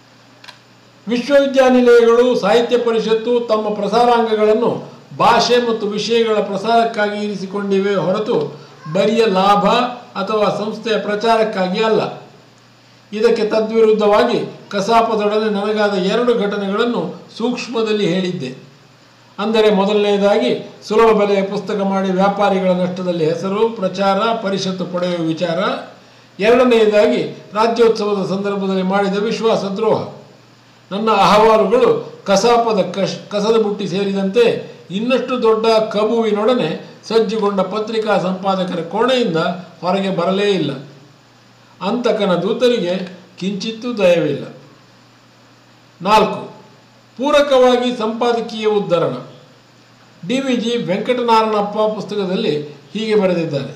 ವಿಶ್ವವಿದ್ಯಾನಿಲಯಗಳು ಸಾಹಿತ್ಯ ಪರಿಷತ್ತು ತಮ್ಮ ಪ್ರಸಾರಾಂಗಗಳನ್ನು ಭಾಷೆ ಮತ್ತು ವಿಷಯಗಳ ಪ್ರಸಾರಕ್ಕಾಗಿ ಇರಿಸಿಕೊಂಡಿವೆ ಹೊರತು ಬರಿಯ ಲಾಭ ಅಥವಾ ಸಂಸ್ಥೆಯ ಪ್ರಚಾರಕ್ಕಾಗಿ ಅಲ್ಲ ಇದಕ್ಕೆ ತದ್ವಿರುದ್ಧವಾಗಿ ಕಸಾಪದೊಡನೆ ನನಗಾದ ಎರಡು ಘಟನೆಗಳನ್ನು ಸೂಕ್ಷ್ಮದಲ್ಲಿ ಹೇಳಿದ್ದೆ ಅಂದರೆ ಮೊದಲನೆಯದಾಗಿ ಸುಲಭ ಬೆಲೆಯ ಪುಸ್ತಕ ಮಾಡಿ ವ್ಯಾಪಾರಿಗಳ ನಷ್ಟದಲ್ಲಿ ಹೆಸರು ಪ್ರಚಾರ ಪರಿಷತ್ತು ಪಡೆಯುವ ವಿಚಾರ ಎರಡನೆಯದಾಗಿ ರಾಜ್ಯೋತ್ಸವದ ಸಂದರ್ಭದಲ್ಲಿ ಮಾಡಿದ ವಿಶ್ವಾಸ ದ್ರೋಹ ನನ್ನ ಅಹವಾಲುಗಳು ಕಸಾಪದ ಕಶ್ ಕಸದ ಬುಟ್ಟಿ ಸೇರಿದಂತೆ ಇನ್ನಷ್ಟು ದೊಡ್ಡ ಕಬುವಿನೊಡನೆ ಸಜ್ಜುಗೊಂಡ ಪತ್ರಿಕಾ ಸಂಪಾದಕರ ಕೋಣೆಯಿಂದ ಹೊರಗೆ ಬರಲೇ ಇಲ್ಲ ಅಂತಕನ ದೂತರಿಗೆ ಕಿಂಚಿತ್ತೂ ದಯವಿಲ್ಲ ನಾಲ್ಕು ಪೂರಕವಾಗಿ ಸಂಪಾದಕೀಯ ಉದ್ಧರಣ ಡಿ ವಿ ಜಿ ವೆಂಕಟನಾರಾಯಣಪ್ಪ ಪುಸ್ತಕದಲ್ಲಿ ಹೀಗೆ ಬರೆದಿದ್ದಾರೆ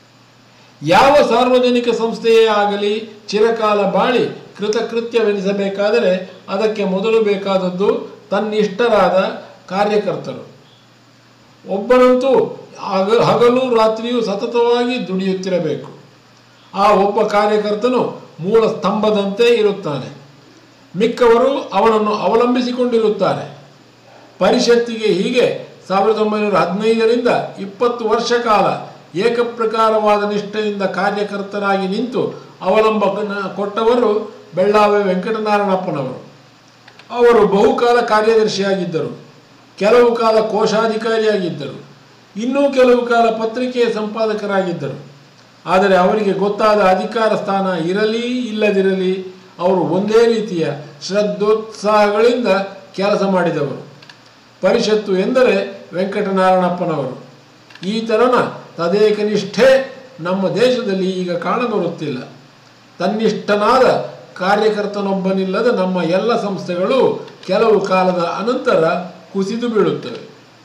ಯಾವ ಸಾರ್ವಜನಿಕ ಸಂಸ್ಥೆಯೇ ಆಗಲಿ ಚಿರಕಾಲ ಬಾಳಿ ಕೃತಕೃತ್ಯವೆನಿಸಬೇಕಾದರೆ ಅದಕ್ಕೆ ಮೊದಲು ಬೇಕಾದದ್ದು ತನ್ನಿಷ್ಟರಾದ ಕಾರ್ಯಕರ್ತರು ಒಬ್ಬನಂತೂ ಆಗ ಹಗಲು ರಾತ್ರಿಯೂ ಸತತವಾಗಿ ದುಡಿಯುತ್ತಿರಬೇಕು ಆ ಒಬ್ಬ ಕಾರ್ಯಕರ್ತನು ಮೂಲ ಸ್ತಂಭದಂತೆ ಇರುತ್ತಾನೆ ಮಿಕ್ಕವರು ಅವನನ್ನು ಅವಲಂಬಿಸಿಕೊಂಡಿರುತ್ತಾರೆ ಪರಿಷತ್ತಿಗೆ ಹೀಗೆ ಸಾವಿರದ ಒಂಬೈನೂರ ಹದಿನೈದರಿಂದ ಇಪ್ಪತ್ತು ವರ್ಷ ಕಾಲ ಏಕಪ್ರಕಾರವಾದ ನಿಷ್ಠೆಯಿಂದ ಕಾರ್ಯಕರ್ತರಾಗಿ ನಿಂತು ಅವಲಂಬನ ಕೊಟ್ಟವರು ಬೆಳ್ಳಾವೆ ವೆಂಕಟನಾರಾಯಣಪ್ಪನವರು ಅವರು ಬಹುಕಾಲ ಕಾರ್ಯದರ್ಶಿಯಾಗಿದ್ದರು ಕೆಲವು ಕಾಲ ಕೋಶಾಧಿಕಾರಿಯಾಗಿದ್ದರು ಇನ್ನೂ ಕೆಲವು ಕಾಲ ಪತ್ರಿಕೆಯ ಸಂಪಾದಕರಾಗಿದ್ದರು ಆದರೆ ಅವರಿಗೆ ಗೊತ್ತಾದ ಅಧಿಕಾರ ಸ್ಥಾನ ಇರಲಿ ಇಲ್ಲದಿರಲಿ ಅವರು ಒಂದೇ ರೀತಿಯ ಶ್ರದ್ಧೋತ್ಸಾಹಗಳಿಂದ ಕೆಲಸ ಮಾಡಿದವರು ಪರಿಷತ್ತು ಎಂದರೆ ವೆಂಕಟನಾರಾಯಣಪ್ಪನವರು ಈ ತರನ ತದೇಕನಿಷ್ಠೆ ನಮ್ಮ ದೇಶದಲ್ಲಿ ಈಗ ಕಾಣಬರುತ್ತಿಲ್ಲ ತನ್ನಿಷ್ಠನಾದ ಕಾರ್ಯಕರ್ತನೊಬ್ಬನಿಲ್ಲದ ನಮ್ಮ ಎಲ್ಲ ಸಂಸ್ಥೆಗಳು ಕೆಲವು ಕಾಲದ ಅನಂತರ ಕುಸಿದು ಬೀಳುತ್ತವೆ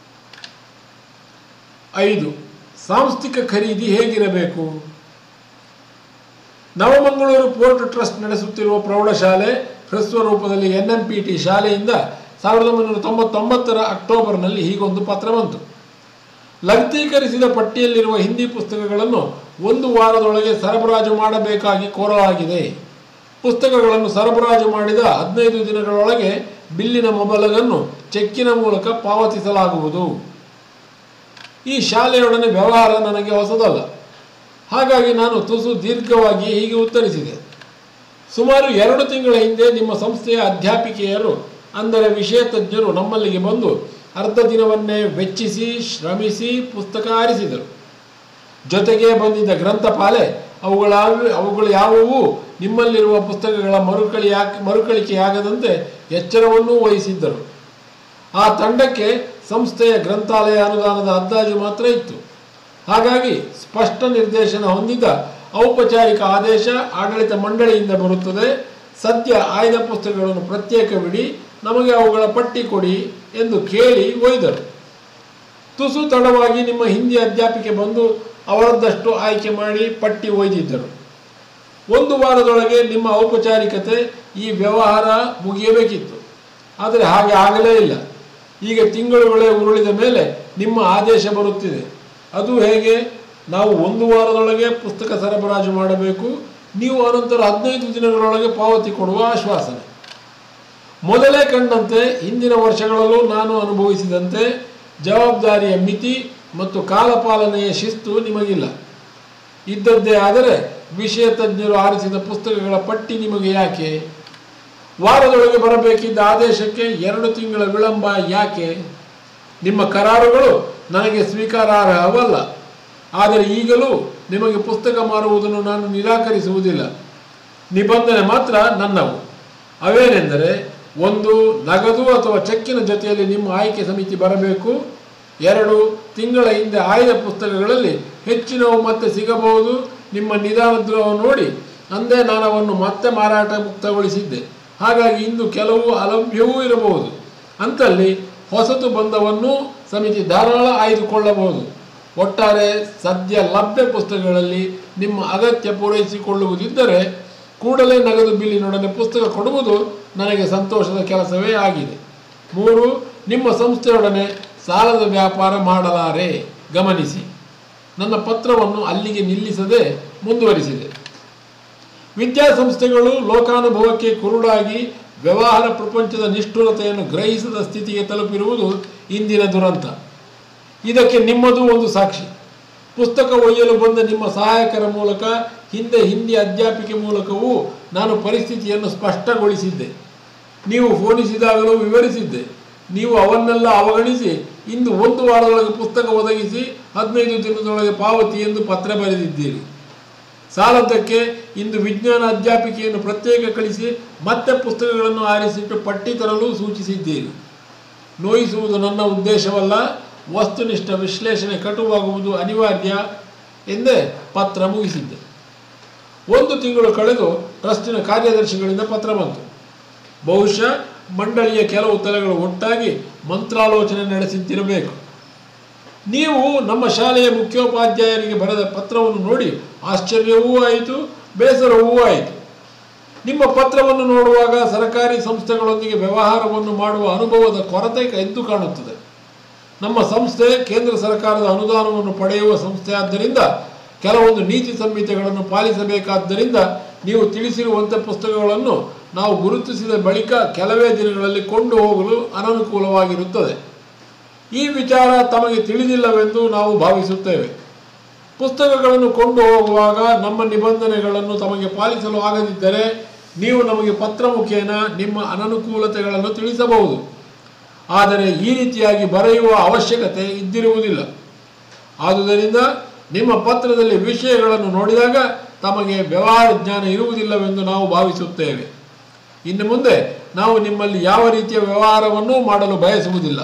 ಐದು ಸಾಂಸ್ಥಿಕ ಖರೀದಿ ಹೇಗಿರಬೇಕು ನವಮಂಗಳೂರು ಪೋರ್ಟ್ ಟ್ರಸ್ಟ್ ನಡೆಸುತ್ತಿರುವ ಪ್ರೌಢಶಾಲೆ ಹ್ರಸ್ವ ರೂಪದಲ್ಲಿ ಎನ್ ಎಂ ಪಿ ಟಿ ಶಾಲೆಯಿಂದ ಸಾವಿರದ ಒಂಬೈನೂರ ತೊಂಬತ್ತೊಂಬತ್ತರ ಅಕ್ಟೋಬರ್ನಲ್ಲಿ ಹೀಗೊಂದು ಪತ್ರ ಬಂತು ಲಗ್ತೀಕರಿಸಿದ ಪಟ್ಟಿಯಲ್ಲಿರುವ ಹಿಂದಿ ಪುಸ್ತಕಗಳನ್ನು ಒಂದು ವಾರದೊಳಗೆ ಸರಬರಾಜು ಮಾಡಬೇಕಾಗಿ ಕೋರಲಾಗಿದೆ ಪುಸ್ತಕಗಳನ್ನು ಸರಬರಾಜು ಮಾಡಿದ ಹದಿನೈದು ದಿನಗಳೊಳಗೆ ಬಿಲ್ಲಿನ ಮೊಬಲಗನ್ನು ಚೆಕ್ಕಿನ ಮೂಲಕ ಪಾವತಿಸಲಾಗುವುದು ಈ ಶಾಲೆಯೊಡನೆ ವ್ಯವಹಾರ ನನಗೆ ಹೊಸದಲ್ಲ ಹಾಗಾಗಿ ನಾನು ತುಸು ದೀರ್ಘವಾಗಿ ಹೀಗೆ ಉತ್ತರಿಸಿದೆ ಸುಮಾರು ಎರಡು ತಿಂಗಳ ಹಿಂದೆ ನಿಮ್ಮ ಸಂಸ್ಥೆಯ ಅಧ್ಯಾಪಿಕೆಯರು ಅಂದರೆ ವಿಷಯ ತಜ್ಞರು ನಮ್ಮಲ್ಲಿಗೆ ಬಂದು ಅರ್ಧ ದಿನವನ್ನೇ ವೆಚ್ಚಿಸಿ ಶ್ರಮಿಸಿ ಪುಸ್ತಕ ಆರಿಸಿದರು ಜೊತೆಗೆ ಬಂದಿದ್ದ ಗ್ರಂಥಪಾಲೆ ಅವುಗಳ ಅವುಗಳು ಯಾವುವು ನಿಮ್ಮಲ್ಲಿರುವ ಪುಸ್ತಕಗಳ ಮರುಕಳಿ ಮರುಕಳಿಕೆಯಾಗದಂತೆ ಎಚ್ಚರವನ್ನೂ ವಹಿಸಿದ್ದರು ಆ ತಂಡಕ್ಕೆ ಸಂಸ್ಥೆಯ ಗ್ರಂಥಾಲಯ ಅನುದಾನದ ಅಂದಾಜು ಮಾತ್ರ ಇತ್ತು ಹಾಗಾಗಿ ಸ್ಪಷ್ಟ ನಿರ್ದೇಶನ ಹೊಂದಿದ ಔಪಚಾರಿಕ ಆದೇಶ ಆಡಳಿತ ಮಂಡಳಿಯಿಂದ ಬರುತ್ತದೆ ಸದ್ಯ ಆಯ್ದ ಪುಸ್ತಕಗಳನ್ನು ಪ್ರತ್ಯೇಕವಿಡಿ ನಮಗೆ ಅವುಗಳ ಪಟ್ಟಿ ಕೊಡಿ ಎಂದು ಕೇಳಿ ಒಯ್ದರು ತುಸು ತಡವಾಗಿ ನಿಮ್ಮ ಹಿಂದಿ ಅಧ್ಯಾಪಿಕೆ ಬಂದು ಅವರದ್ದಷ್ಟು ಆಯ್ಕೆ ಮಾಡಿ ಪಟ್ಟಿ ಒಯ್ದಿದ್ದರು ಒಂದು ವಾರದೊಳಗೆ ನಿಮ್ಮ ಔಪಚಾರಿಕತೆ ಈ ವ್ಯವಹಾರ ಮುಗಿಯಬೇಕಿತ್ತು ಆದರೆ ಹಾಗೆ ಆಗಲೇ ಇಲ್ಲ ಈಗ ತಿಂಗಳುಗಳೇ ಉರುಳಿದ ಮೇಲೆ ನಿಮ್ಮ ಆದೇಶ ಬರುತ್ತಿದೆ ಅದು ಹೇಗೆ ನಾವು ಒಂದು ವಾರದೊಳಗೆ ಪುಸ್ತಕ ಸರಬರಾಜು ಮಾಡಬೇಕು ನೀವು ಅನಂತರ ಹದಿನೈದು ದಿನಗಳೊಳಗೆ ಪಾವತಿ ಕೊಡುವ ಆಶ್ವಾಸನೆ ಮೊದಲೇ ಕಂಡಂತೆ ಹಿಂದಿನ ವರ್ಷಗಳಲ್ಲೂ ನಾನು ಅನುಭವಿಸಿದಂತೆ ಜವಾಬ್ದಾರಿಯ ಮಿತಿ ಮತ್ತು ಕಾಲಪಾಲನೆಯ ಶಿಸ್ತು ನಿಮಗಿಲ್ಲ ಇದ್ದದ್ದೇ ಆದರೆ ವಿಷಯ ತಜ್ಞರು ಆರಿಸಿದ ಪುಸ್ತಕಗಳ ಪಟ್ಟಿ ನಿಮಗೆ ಯಾಕೆ ವಾರದೊಳಗೆ ಬರಬೇಕಿದ್ದ ಆದೇಶಕ್ಕೆ ಎರಡು ತಿಂಗಳ ವಿಳಂಬ ಯಾಕೆ ನಿಮ್ಮ ಕರಾರುಗಳು ನನಗೆ ಸ್ವೀಕಾರಾರ್ಹವಲ್ಲ ಆದರೆ ಈಗಲೂ ನಿಮಗೆ ಪುಸ್ತಕ ಮಾರುವುದನ್ನು ನಾನು ನಿರಾಕರಿಸುವುದಿಲ್ಲ ನಿಬಂಧನೆ ಮಾತ್ರ ನನ್ನವು ಅವೇನೆಂದರೆ ಒಂದು ನಗದು ಅಥವಾ ಚೆಕ್ಕಿನ ಜೊತೆಯಲ್ಲಿ ನಿಮ್ಮ ಆಯ್ಕೆ ಸಮಿತಿ ಬರಬೇಕು ಎರಡು ತಿಂಗಳ ಹಿಂದೆ ಆಯ್ದ ಪುಸ್ತಕಗಳಲ್ಲಿ ಹೆಚ್ಚಿನವು ಮತ್ತೆ ಸಿಗಬಹುದು ನಿಮ್ಮ ನಿಧಾನದ್ರವ ನೋಡಿ ಅಂದೇ ನಾನು ಅವನ್ನು ಮತ್ತೆ ಮಾರಾಟ ಮುಕ್ತಗೊಳಿಸಿದ್ದೆ ಹಾಗಾಗಿ ಇಂದು ಕೆಲವು ಅಲಭ್ಯವೂ ಇರಬಹುದು ಅಂತಲ್ಲಿ ಹೊಸತು ಬಂದವನ್ನು ಸಮಿತಿ ಧಾರಾಳ ಆಯ್ದುಕೊಳ್ಳಬಹುದು ಒಟ್ಟಾರೆ ಸದ್ಯ ಲಭ್ಯ ಪುಸ್ತಕಗಳಲ್ಲಿ ನಿಮ್ಮ ಅಗತ್ಯ ಪೂರೈಸಿಕೊಳ್ಳುವುದಿದ್ದರೆ ಕೂಡಲೇ ನಗದು ಬಿಲ್ಲಿನೊಡನೆ ಪುಸ್ತಕ ಕೊಡುವುದು ನನಗೆ ಸಂತೋಷದ ಕೆಲಸವೇ ಆಗಿದೆ ಮೂರು ನಿಮ್ಮ ಸಂಸ್ಥೆಯೊಡನೆ ಸಾಲದ ವ್ಯಾಪಾರ ಮಾಡಲಾರೆ ಗಮನಿಸಿ ನನ್ನ ಪತ್ರವನ್ನು ಅಲ್ಲಿಗೆ ನಿಲ್ಲಿಸದೆ ಮುಂದುವರಿಸಿದೆ ವಿದ್ಯಾಸಂಸ್ಥೆಗಳು ಲೋಕಾನುಭವಕ್ಕೆ ಕುರುಡಾಗಿ ವ್ಯವಹಾರ ಪ್ರಪಂಚದ ನಿಷ್ಠುರತೆಯನ್ನು ಗ್ರಹಿಸದ ಸ್ಥಿತಿಗೆ ತಲುಪಿರುವುದು ಇಂದಿನ ದುರಂತ ಇದಕ್ಕೆ ನಿಮ್ಮದು ಒಂದು ಸಾಕ್ಷಿ ಪುಸ್ತಕ ಒಯ್ಯಲು ಬಂದ ನಿಮ್ಮ ಸಹಾಯಕರ ಮೂಲಕ ಹಿಂದೆ ಹಿಂದಿ ಅಧ್ಯಾಪಿಕೆ ಮೂಲಕವೂ ನಾನು ಪರಿಸ್ಥಿತಿಯನ್ನು ಸ್ಪಷ್ಟಗೊಳಿಸಿದ್ದೆ ನೀವು ಫೋನಿಸಿದಾಗಲೂ ವಿವರಿಸಿದ್ದೆ ನೀವು ಅವನ್ನೆಲ್ಲ ಅವಗಣಿಸಿ ಇಂದು ಒಂದು ವಾರದೊಳಗೆ ಪುಸ್ತಕ ಒದಗಿಸಿ ಹದಿನೈದು ದಿನದೊಳಗೆ ಪಾವತಿ ಎಂದು ಪತ್ರ ಬರೆದಿದ್ದೀರಿ ಸಾಲದ್ದಕ್ಕೆ ಇಂದು ವಿಜ್ಞಾನ ಅಧ್ಯಾಪಿಕೆಯನ್ನು ಪ್ರತ್ಯೇಕ ಕಳಿಸಿ ಮತ್ತೆ ಪುಸ್ತಕಗಳನ್ನು ಆರಿಸಿಟ್ಟು ಪಟ್ಟಿ ತರಲು ಸೂಚಿಸಿದ್ದೀರಿ ನೋಯಿಸುವುದು ನನ್ನ ಉದ್ದೇಶವಲ್ಲ ವಸ್ತುನಿಷ್ಠ ವಿಶ್ಲೇಷಣೆ ಕಟುವಾಗುವುದು ಅನಿವಾರ್ಯ ಎಂದೇ ಪತ್ರ ಮುಗಿಸಿದ್ದೆ ಒಂದು ತಿಂಗಳು ಕಳೆದು ಟ್ರಸ್ಟಿನ ಕಾರ್ಯದರ್ಶಿಗಳಿಂದ ಪತ್ರ ಬಂತು ಬಹುಶಃ ಮಂಡಳಿಯ ಕೆಲವು ತಲೆಗಳು ಒಟ್ಟಾಗಿ ಮಂತ್ರಾಲೋಚನೆ ನಡೆಸಿದ್ದಿರಬೇಕು ನೀವು ನಮ್ಮ ಶಾಲೆಯ ಮುಖ್ಯೋಪಾಧ್ಯಾಯರಿಗೆ ಬರೆದ ಪತ್ರವನ್ನು ನೋಡಿ ಆಶ್ಚರ್ಯವೂ ಆಯಿತು ಬೇಸರವೂ ಆಯಿತು ನಿಮ್ಮ ಪತ್ರವನ್ನು ನೋಡುವಾಗ ಸರ್ಕಾರಿ ಸಂಸ್ಥೆಗಳೊಂದಿಗೆ ವ್ಯವಹಾರವನ್ನು ಮಾಡುವ ಅನುಭವದ ಕೊರತೆ ಎದ್ದು ಕಾಣುತ್ತದೆ ನಮ್ಮ ಸಂಸ್ಥೆ ಕೇಂದ್ರ ಸರ್ಕಾರದ ಅನುದಾನವನ್ನು ಪಡೆಯುವ ಸಂಸ್ಥೆ ಆದ್ದರಿಂದ ಕೆಲವೊಂದು ನೀತಿ ಸಂಹಿತೆಗಳನ್ನು ಪಾಲಿಸಬೇಕಾದ್ದರಿಂದ ನೀವು ತಿಳಿಸಿರುವಂಥ ಪುಸ್ತಕಗಳನ್ನು ನಾವು ಗುರುತಿಸಿದ ಬಳಿಕ ಕೆಲವೇ ದಿನಗಳಲ್ಲಿ ಕೊಂಡು ಹೋಗಲು ಅನನುಕೂಲವಾಗಿರುತ್ತದೆ ಈ ವಿಚಾರ ತಮಗೆ ತಿಳಿದಿಲ್ಲವೆಂದು ನಾವು ಭಾವಿಸುತ್ತೇವೆ ಪುಸ್ತಕಗಳನ್ನು ಕೊಂಡು ಹೋಗುವಾಗ ನಮ್ಮ ನಿಬಂಧನೆಗಳನ್ನು ತಮಗೆ ಪಾಲಿಸಲು ಆಗದಿದ್ದರೆ ನೀವು ನಮಗೆ ಪತ್ರ ಮುಖೇನ ನಿಮ್ಮ ಅನನುಕೂಲತೆಗಳನ್ನು ತಿಳಿಸಬಹುದು ಆದರೆ ಈ ರೀತಿಯಾಗಿ ಬರೆಯುವ ಅವಶ್ಯಕತೆ ಇದ್ದಿರುವುದಿಲ್ಲ ಆದುದರಿಂದ ನಿಮ್ಮ ಪತ್ರದಲ್ಲಿ ವಿಷಯಗಳನ್ನು ನೋಡಿದಾಗ ತಮಗೆ ವ್ಯವಹಾರ ಜ್ಞಾನ ಇರುವುದಿಲ್ಲವೆಂದು ನಾವು ಭಾವಿಸುತ್ತೇವೆ ಇನ್ನು ಮುಂದೆ ನಾವು ನಿಮ್ಮಲ್ಲಿ ಯಾವ ರೀತಿಯ ವ್ಯವಹಾರವನ್ನೂ ಮಾಡಲು ಬಯಸುವುದಿಲ್ಲ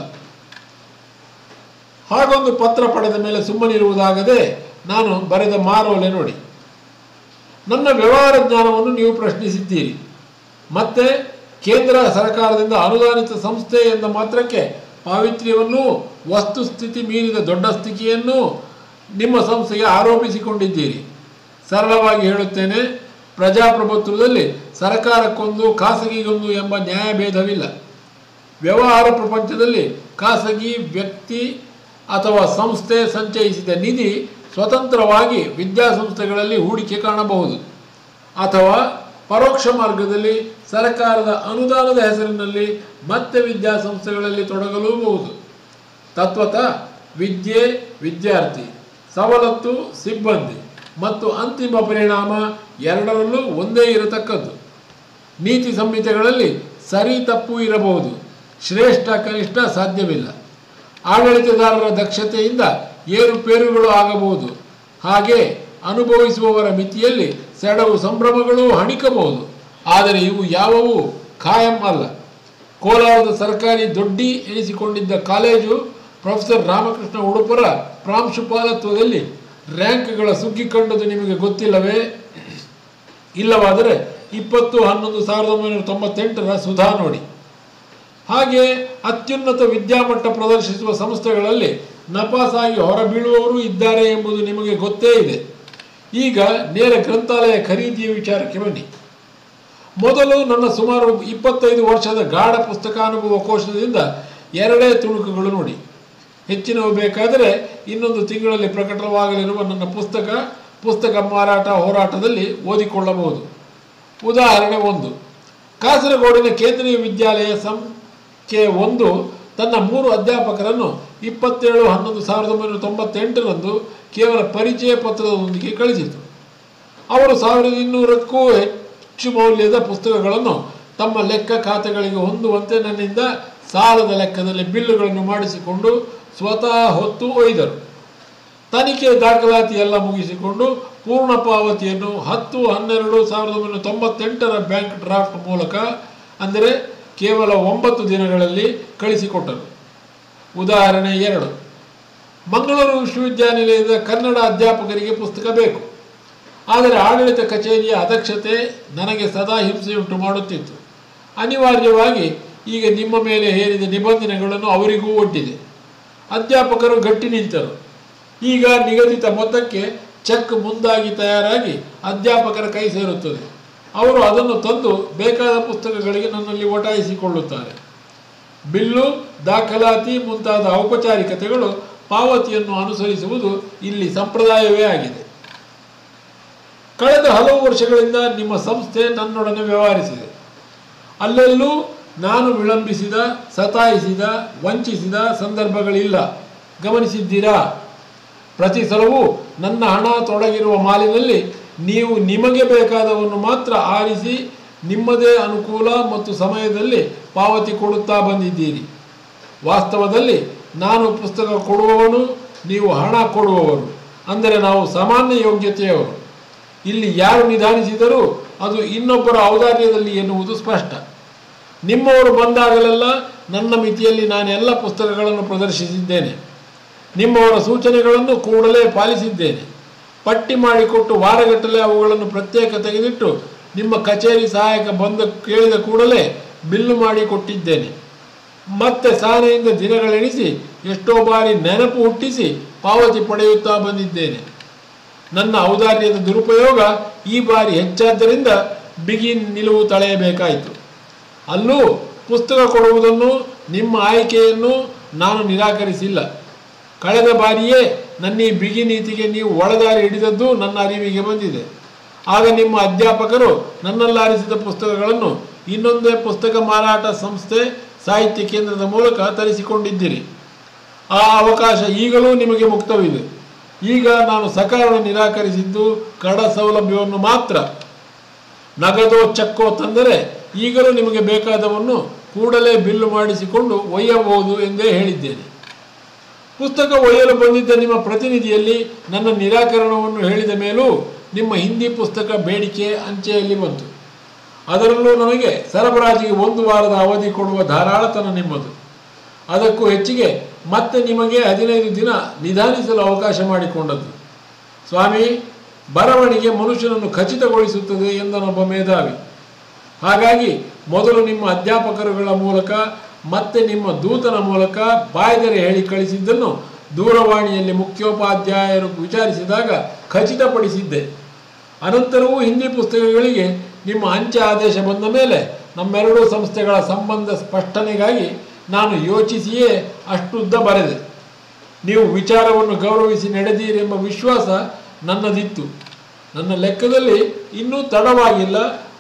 ಹಾಗೊಂದು ಪತ್ರ ಪಡೆದ ಮೇಲೆ ಸುಮ್ಮನಿರುವುದಾಗದೆ ನಾನು ಬರೆದ ಮಾರೋಲೆ ನೋಡಿ ನನ್ನ ವ್ಯವಹಾರ ಜ್ಞಾನವನ್ನು ನೀವು ಪ್ರಶ್ನಿಸಿದ್ದೀರಿ ಮತ್ತೆ ಕೇಂದ್ರ ಸರ್ಕಾರದಿಂದ ಅನುದಾನಿತ ಸಂಸ್ಥೆ ಎಂದ ಮಾತ್ರಕ್ಕೆ ಪಾವಿತ್ರ್ಯವನ್ನು ವಸ್ತುಸ್ಥಿತಿ ಮೀರಿದ ದೊಡ್ಡ ಸ್ಥಿತಿಯನ್ನು ನಿಮ್ಮ ಸಂಸ್ಥೆಗೆ ಆರೋಪಿಸಿಕೊಂಡಿದ್ದೀರಿ ಸರಳವಾಗಿ ಹೇಳುತ್ತೇನೆ ಪ್ರಜಾಪ್ರಭುತ್ವದಲ್ಲಿ ಸರ್ಕಾರಕ್ಕೊಂದು ಖಾಸಗಿಗೊಂದು ಎಂಬ ನ್ಯಾಯಭೇದವಿಲ್ಲ ವ್ಯವಹಾರ ಪ್ರಪಂಚದಲ್ಲಿ ಖಾಸಗಿ ವ್ಯಕ್ತಿ ಅಥವಾ ಸಂಸ್ಥೆ ಸಂಚಯಿಸಿದ ನಿಧಿ ಸ್ವತಂತ್ರವಾಗಿ ವಿದ್ಯಾಸಂಸ್ಥೆಗಳಲ್ಲಿ ಹೂಡಿಕೆ ಕಾಣಬಹುದು ಅಥವಾ ಪರೋಕ್ಷ ಮಾರ್ಗದಲ್ಲಿ ಸರ್ಕಾರದ ಅನುದಾನದ ಹೆಸರಿನಲ್ಲಿ ಮತ್ತೆ ವಿದ್ಯಾಸಂಸ್ಥೆಗಳಲ್ಲಿ ತೊಡಗಲೂಬಹುದು ತತ್ವತಃ ವಿದ್ಯೆ ವಿದ್ಯಾರ್ಥಿ ಸವಲತ್ತು ಸಿಬ್ಬಂದಿ ಮತ್ತು ಅಂತಿಮ ಪರಿಣಾಮ ಎರಡರಲ್ಲೂ ಒಂದೇ ಇರತಕ್ಕದ್ದು ನೀತಿ ಸಂಹಿತೆಗಳಲ್ಲಿ ಸರಿ ತಪ್ಪು ಇರಬಹುದು ಶ್ರೇಷ್ಠ ಕನಿಷ್ಠ ಸಾಧ್ಯವಿಲ್ಲ ಆಡಳಿತದಾರರ ದಕ್ಷತೆಯಿಂದ ಏರುಪೇರುಗಳು ಆಗಬಹುದು ಹಾಗೆ ಅನುಭವಿಸುವವರ ಮಿತಿಯಲ್ಲಿ ಸೆಡವು ಸಂಭ್ರಮಗಳು ಹಣಿಕಬಹುದು ಆದರೆ ಇವು ಯಾವುವು ಖಾಯಂ ಅಲ್ಲ ಕೋಲಾರದ ಸರ್ಕಾರಿ ದೊಡ್ಡಿ ಎನಿಸಿಕೊಂಡಿದ್ದ ಕಾಲೇಜು ಪ್ರೊಫೆಸರ್ ರಾಮಕೃಷ್ಣ ಉಡುಪರ ಪ್ರಾಂಶುಪಾಲತ್ವದಲ್ಲಿ ರ್ಯಾಂಕ್ಗಳ ಸುಗ್ಗಿ ಕಂಡದ್ದು ನಿಮಗೆ ಗೊತ್ತಿಲ್ಲವೇ ಇಲ್ಲವಾದರೆ ಇಪ್ಪತ್ತು ಹನ್ನೊಂದು ಸಾವಿರದ ಒಂಬೈನೂರ ತೊಂಬತ್ತೆಂಟರ ಸುಧಾ ನೋಡಿ ಹಾಗೆ ಅತ್ಯುನ್ನತ ವಿದ್ಯಾಮಟ್ಟ ಪ್ರದರ್ಶಿಸುವ ಸಂಸ್ಥೆಗಳಲ್ಲಿ ನಪಾಸಾಗಿ ಹೊರಬೀಳುವವರು ಇದ್ದಾರೆ ಎಂಬುದು ನಿಮಗೆ ಗೊತ್ತೇ ಇದೆ ಈಗ ನೇರ ಗ್ರಂಥಾಲಯ ಖರೀದಿಯ ವಿಚಾರಕ್ಕೆ ಬನ್ನಿ ಮೊದಲು ನನ್ನ ಸುಮಾರು ಇಪ್ಪತ್ತೈದು ವರ್ಷದ ಗಾಢ ಪುಸ್ತಕಾನುಭವ ಕೋಶದಿಂದ ಎರಡೇ ತುಣುಕುಗಳು ನೋಡಿ ಹೆಚ್ಚಿನವು ಬೇಕಾದರೆ ಇನ್ನೊಂದು ತಿಂಗಳಲ್ಲಿ ಪ್ರಕಟವಾಗಲಿರುವ ನನ್ನ ಪುಸ್ತಕ ಪುಸ್ತಕ ಮಾರಾಟ ಹೋರಾಟದಲ್ಲಿ ಓದಿಕೊಳ್ಳಬಹುದು ಉದಾಹರಣೆ ಒಂದು ಕಾಸರಗೋಡಿನ ಕೇಂದ್ರೀಯ ವಿದ್ಯಾಲಯ ಸಂಖ್ಯೆ ಒಂದು ತನ್ನ ಮೂರು ಅಧ್ಯಾಪಕರನ್ನು ಇಪ್ಪತ್ತೇಳು ಹನ್ನೊಂದು ಸಾವಿರದ ಒಂಬೈನೂರ ತೊಂಬತ್ತೆಂಟರಂದು ಕೇವಲ ಪರಿಚಯ ಪತ್ರದೊಂದಿಗೆ ಕಳಿಸಿತು ಅವರು ಸಾವಿರದ ಇನ್ನೂರಕ್ಕೂ ಹೆಚ್ಚು ಮೌಲ್ಯದ ಪುಸ್ತಕಗಳನ್ನು ತಮ್ಮ ಲೆಕ್ಕ ಖಾತೆಗಳಿಗೆ ಹೊಂದುವಂತೆ ನನ್ನಿಂದ ಸಾಲದ ಲೆಕ್ಕದಲ್ಲಿ ಬಿಲ್ಲುಗಳನ್ನು ಮಾಡಿಸಿಕೊಂಡು ಸ್ವತಃ ಹೊತ್ತು ಒಯ್ದರು ತನಿಖೆ ದಾಖಲಾತಿ ಎಲ್ಲ ಮುಗಿಸಿಕೊಂಡು ಪೂರ್ಣ ಪಾವತಿಯನ್ನು ಹತ್ತು ಹನ್ನೆರಡು ಸಾವಿರದ ಒಂಬೈನೂರ ತೊಂಬತ್ತೆಂಟರ ಬ್ಯಾಂಕ್ ಡ್ರಾಫ್ಟ್ ಮೂಲಕ ಅಂದರೆ ಕೇವಲ ಒಂಬತ್ತು ದಿನಗಳಲ್ಲಿ ಕಳಿಸಿಕೊಟ್ಟರು ಉದಾಹರಣೆ ಎರಡು ಮಂಗಳೂರು ವಿಶ್ವವಿದ್ಯಾನಿಲಯದ ಕನ್ನಡ ಅಧ್ಯಾಪಕರಿಗೆ ಪುಸ್ತಕ ಬೇಕು ಆದರೆ ಆಡಳಿತ ಕಚೇರಿಯ ಅಧ್ಯಕ್ಷತೆ ನನಗೆ ಸದಾ ಹಿಂಸೆಯುಂಟು ಮಾಡುತ್ತಿತ್ತು ಅನಿವಾರ್ಯವಾಗಿ ಈಗ ನಿಮ್ಮ ಮೇಲೆ ಹೇರಿದ ನಿಬಂಧನೆಗಳನ್ನು ಅವರಿಗೂ ಒಡ್ಡಿದೆ ಅಧ್ಯಾಪಕರು ಗಟ್ಟಿ ನಿಂತರು ಈಗ ನಿಗದಿತ ಮೊತ್ತಕ್ಕೆ ಚೆಕ್ ಮುಂದಾಗಿ ತಯಾರಾಗಿ ಅಧ್ಯಾಪಕರ ಕೈ ಸೇರುತ್ತದೆ ಅವರು ಅದನ್ನು ತಂದು ಬೇಕಾದ ಪುಸ್ತಕಗಳಿಗೆ ನನ್ನಲ್ಲಿ ಒಟಾಯಿಸಿಕೊಳ್ಳುತ್ತಾರೆ ಬಿಲ್ಲು ದಾಖಲಾತಿ ಮುಂತಾದ ಔಪಚಾರಿಕತೆಗಳು ಪಾವತಿಯನ್ನು ಅನುಸರಿಸುವುದು ಇಲ್ಲಿ ಸಂಪ್ರದಾಯವೇ ಆಗಿದೆ ಕಳೆದ ಹಲವು ವರ್ಷಗಳಿಂದ ನಿಮ್ಮ ಸಂಸ್ಥೆ ನನ್ನೊಡನೆ ವ್ಯವಹರಿಸಿದೆ ಅಲ್ಲೆಲ್ಲೂ ನಾನು ವಿಳಂಬಿಸಿದ ಸತಾಯಿಸಿದ ವಂಚಿಸಿದ ಸಂದರ್ಭಗಳಿಲ್ಲ ಗಮನಿಸಿದ್ದೀರಾ ಪ್ರತಿ ಸಲವೂ ನನ್ನ ಹಣ ತೊಡಗಿರುವ ಮಾಲಿನಲ್ಲಿ ನೀವು ನಿಮಗೆ ಬೇಕಾದವನ್ನು ಮಾತ್ರ ಆರಿಸಿ ನಿಮ್ಮದೇ ಅನುಕೂಲ ಮತ್ತು ಸಮಯದಲ್ಲಿ ಪಾವತಿ ಕೊಡುತ್ತಾ ಬಂದಿದ್ದೀರಿ ವಾಸ್ತವದಲ್ಲಿ ನಾನು ಪುಸ್ತಕ ಕೊಡುವವನು ನೀವು ಹಣ ಕೊಡುವವರು ಅಂದರೆ ನಾವು ಸಾಮಾನ್ಯ ಯೋಗ್ಯತೆಯವರು ಇಲ್ಲಿ ಯಾರು ನಿಧಾನಿಸಿದರೂ ಅದು ಇನ್ನೊಬ್ಬರ ಔದಾರ್ಯದಲ್ಲಿ ಎನ್ನುವುದು ಸ್ಪಷ್ಟ ನಿಮ್ಮವರು ಬಂದಾಗಲೆಲ್ಲ ನನ್ನ ಮಿತಿಯಲ್ಲಿ ನಾನು ಎಲ್ಲ ಪುಸ್ತಕಗಳನ್ನು ಪ್ರದರ್ಶಿಸಿದ್ದೇನೆ ನಿಮ್ಮವರ ಸೂಚನೆಗಳನ್ನು ಕೂಡಲೇ ಪಾಲಿಸಿದ್ದೇನೆ ಪಟ್ಟಿ ಮಾಡಿಕೊಟ್ಟು ವಾರಗಟ್ಟಲೆ ಅವುಗಳನ್ನು ಪ್ರತ್ಯೇಕ ತೆಗೆದಿಟ್ಟು ನಿಮ್ಮ ಕಚೇರಿ ಸಹಾಯಕ ಬಂದ ಕೇಳಿದ ಕೂಡಲೇ ಬಿಲ್ಲು ಮಾಡಿ ಕೊಟ್ಟಿದ್ದೇನೆ ಮತ್ತೆ ಸಾನೆಯಿಂದ ದಿನಗಳೆಣಿಸಿ ಎಷ್ಟೋ ಬಾರಿ ನೆನಪು ಹುಟ್ಟಿಸಿ ಪಾವತಿ ಪಡೆಯುತ್ತಾ ಬಂದಿದ್ದೇನೆ ನನ್ನ ಔದಾರ್ಯದ ದುರುಪಯೋಗ ಈ ಬಾರಿ ಹೆಚ್ಚಾದ್ದರಿಂದ ಬಿಗಿ ನಿಲುವು ತಳೆಯಬೇಕಾಯಿತು ಅಲ್ಲೂ ಪುಸ್ತಕ ಕೊಡುವುದನ್ನು ನಿಮ್ಮ ಆಯ್ಕೆಯನ್ನು ನಾನು ನಿರಾಕರಿಸಿಲ್ಲ ಕಳೆದ ಬಾರಿಯೇ ನನ್ನ ಈ ಬಿಗಿ ನೀತಿಗೆ ನೀವು ಒಳದಾರಿ ಹಿಡಿದದ್ದು ನನ್ನ ಅರಿವಿಗೆ ಬಂದಿದೆ ಆಗ ನಿಮ್ಮ ಅಧ್ಯಾಪಕರು ನನ್ನಲ್ಲಾರಿಸಿದ ಪುಸ್ತಕಗಳನ್ನು ಇನ್ನೊಂದೇ ಪುಸ್ತಕ ಮಾರಾಟ ಸಂಸ್ಥೆ ಸಾಹಿತ್ಯ ಕೇಂದ್ರದ ಮೂಲಕ ತರಿಸಿಕೊಂಡಿದ್ದೀರಿ ಆ ಅವಕಾಶ ಈಗಲೂ ನಿಮಗೆ ಮುಕ್ತವಿದೆ ಈಗ ನಾನು ಸಕಾರಣ ನಿರಾಕರಿಸಿದ್ದು ಕಡ ಸೌಲಭ್ಯವನ್ನು ಮಾತ್ರ ನಗದೋ ಚೆಕ್ಕೋ ತಂದರೆ ಈಗಲೂ ನಿಮಗೆ ಬೇಕಾದವನ್ನು ಕೂಡಲೇ ಬಿಲ್ಲು ಮಾಡಿಸಿಕೊಂಡು ಒಯ್ಯಬಹುದು ಎಂದೇ ಹೇಳಿದ್ದೇನೆ ಪುಸ್ತಕ ಒಯ್ಯಲು ಬಂದಿದ್ದ ನಿಮ್ಮ ಪ್ರತಿನಿಧಿಯಲ್ಲಿ ನನ್ನ ನಿರಾಕರಣವನ್ನು ಹೇಳಿದ ಮೇಲೂ ನಿಮ್ಮ ಹಿಂದಿ ಪುಸ್ತಕ ಬೇಡಿಕೆ ಅಂಚೆಯಲ್ಲಿ ಬಂತು ಅದರಲ್ಲೂ ನನಗೆ ಸರಬರಾಜಿಗೆ ಒಂದು ವಾರದ ಅವಧಿ ಕೊಡುವ ಧಾರಾಳತನ ನಿಮ್ಮದು ಅದಕ್ಕೂ ಹೆಚ್ಚಿಗೆ ಮತ್ತೆ ನಿಮಗೆ ಹದಿನೈದು ದಿನ ನಿಧಾನಿಸಲು ಅವಕಾಶ ಮಾಡಿಕೊಂಡದ್ದು ಸ್ವಾಮಿ ಬರವಣಿಗೆ ಮನುಷ್ಯನನ್ನು ಖಚಿತಗೊಳಿಸುತ್ತದೆ ಎಂದನೊಬ್ಬ ಮೇಧಾವಿ ಹಾಗಾಗಿ ಮೊದಲು ನಿಮ್ಮ ಅಧ್ಯಾಪಕರುಗಳ ಮೂಲಕ ಮತ್ತೆ ನಿಮ್ಮ ದೂತನ ಮೂಲಕ ಬಾಯ್ದರೆ ಹೇಳಿ ಕಳಿಸಿದ್ದನ್ನು ದೂರವಾಣಿಯಲ್ಲಿ ಮುಖ್ಯೋಪಾಧ್ಯಾಯರು ವಿಚಾರಿಸಿದಾಗ ಖಚಿತಪಡಿಸಿದ್ದೆ ಅನಂತರವೂ ಹಿಂದಿ ಪುಸ್ತಕಗಳಿಗೆ ನಿಮ್ಮ ಅಂಚೆ ಆದೇಶ ಬಂದ ಮೇಲೆ ನಮ್ಮೆರಡೂ ಸಂಸ್ಥೆಗಳ ಸಂಬಂಧ ಸ್ಪಷ್ಟನೆಗಾಗಿ ನಾನು ಯೋಚಿಸಿಯೇ ಅಷ್ಟುದ್ದ ಬರೆದೆ ನೀವು ವಿಚಾರವನ್ನು ಗೌರವಿಸಿ ನಡೆದೀರಿ ಎಂಬ ವಿಶ್ವಾಸ ನನ್ನದಿತ್ತು ನನ್ನ ಲೆಕ್ಕದಲ್ಲಿ ಇನ್ನೂ ತಡವಾಗಿಲ್ಲ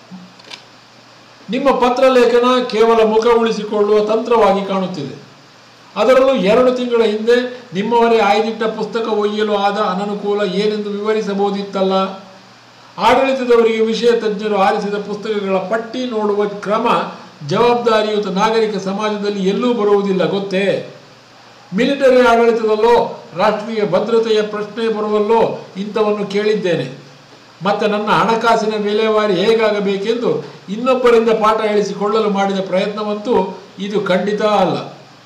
ನಿಮ್ಮ ಪತ್ರ ಲೇಖನ ಕೇವಲ ಮುಖ ಉಳಿಸಿಕೊಳ್ಳುವ ತಂತ್ರವಾಗಿ ಕಾಣುತ್ತಿದೆ ಅದರಲ್ಲೂ ಎರಡು ತಿಂಗಳ ಹಿಂದೆ ನಿಮ್ಮವರೇ ಆಯ್ದಿಟ್ಟ ಪುಸ್ತಕ ಒಯ್ಯಲು ಆದ ಅನನುಕೂಲ ಏನೆಂದು ವಿವರಿಸಬಹುದಿತ್ತಲ್ಲ ಆಡಳಿತದವರಿಗೆ ವಿಷಯ ತಜ್ಞರು ಆರಿಸಿದ ಪುಸ್ತಕಗಳ ಪಟ್ಟಿ ನೋಡುವ ಕ್ರಮ ಜವಾಬ್ದಾರಿಯುತ ನಾಗರಿಕ ಸಮಾಜದಲ್ಲಿ ಎಲ್ಲೂ ಬರುವುದಿಲ್ಲ ಗೊತ್ತೇ ಮಿಲಿಟರಿ ಆಡಳಿತದಲ್ಲೋ ರಾಷ್ಟ್ರೀಯ ಭದ್ರತೆಯ ಪ್ರಶ್ನೆ ಬರುವಲ್ಲೋ ಇಂಥವನ್ನು ಕೇಳಿದ್ದೇನೆ ಮತ್ತು ನನ್ನ ಹಣಕಾಸಿನ ವಿಲೇವಾರಿ ಹೇಗಾಗಬೇಕೆಂದು ಇನ್ನೊಬ್ಬರಿಂದ ಪಾಠ ಹೇಳಿಸಿಕೊಳ್ಳಲು ಮಾಡಿದ ಪ್ರಯತ್ನವಂತೂ ಇದು ಖಂಡಿತ ಅಲ್ಲ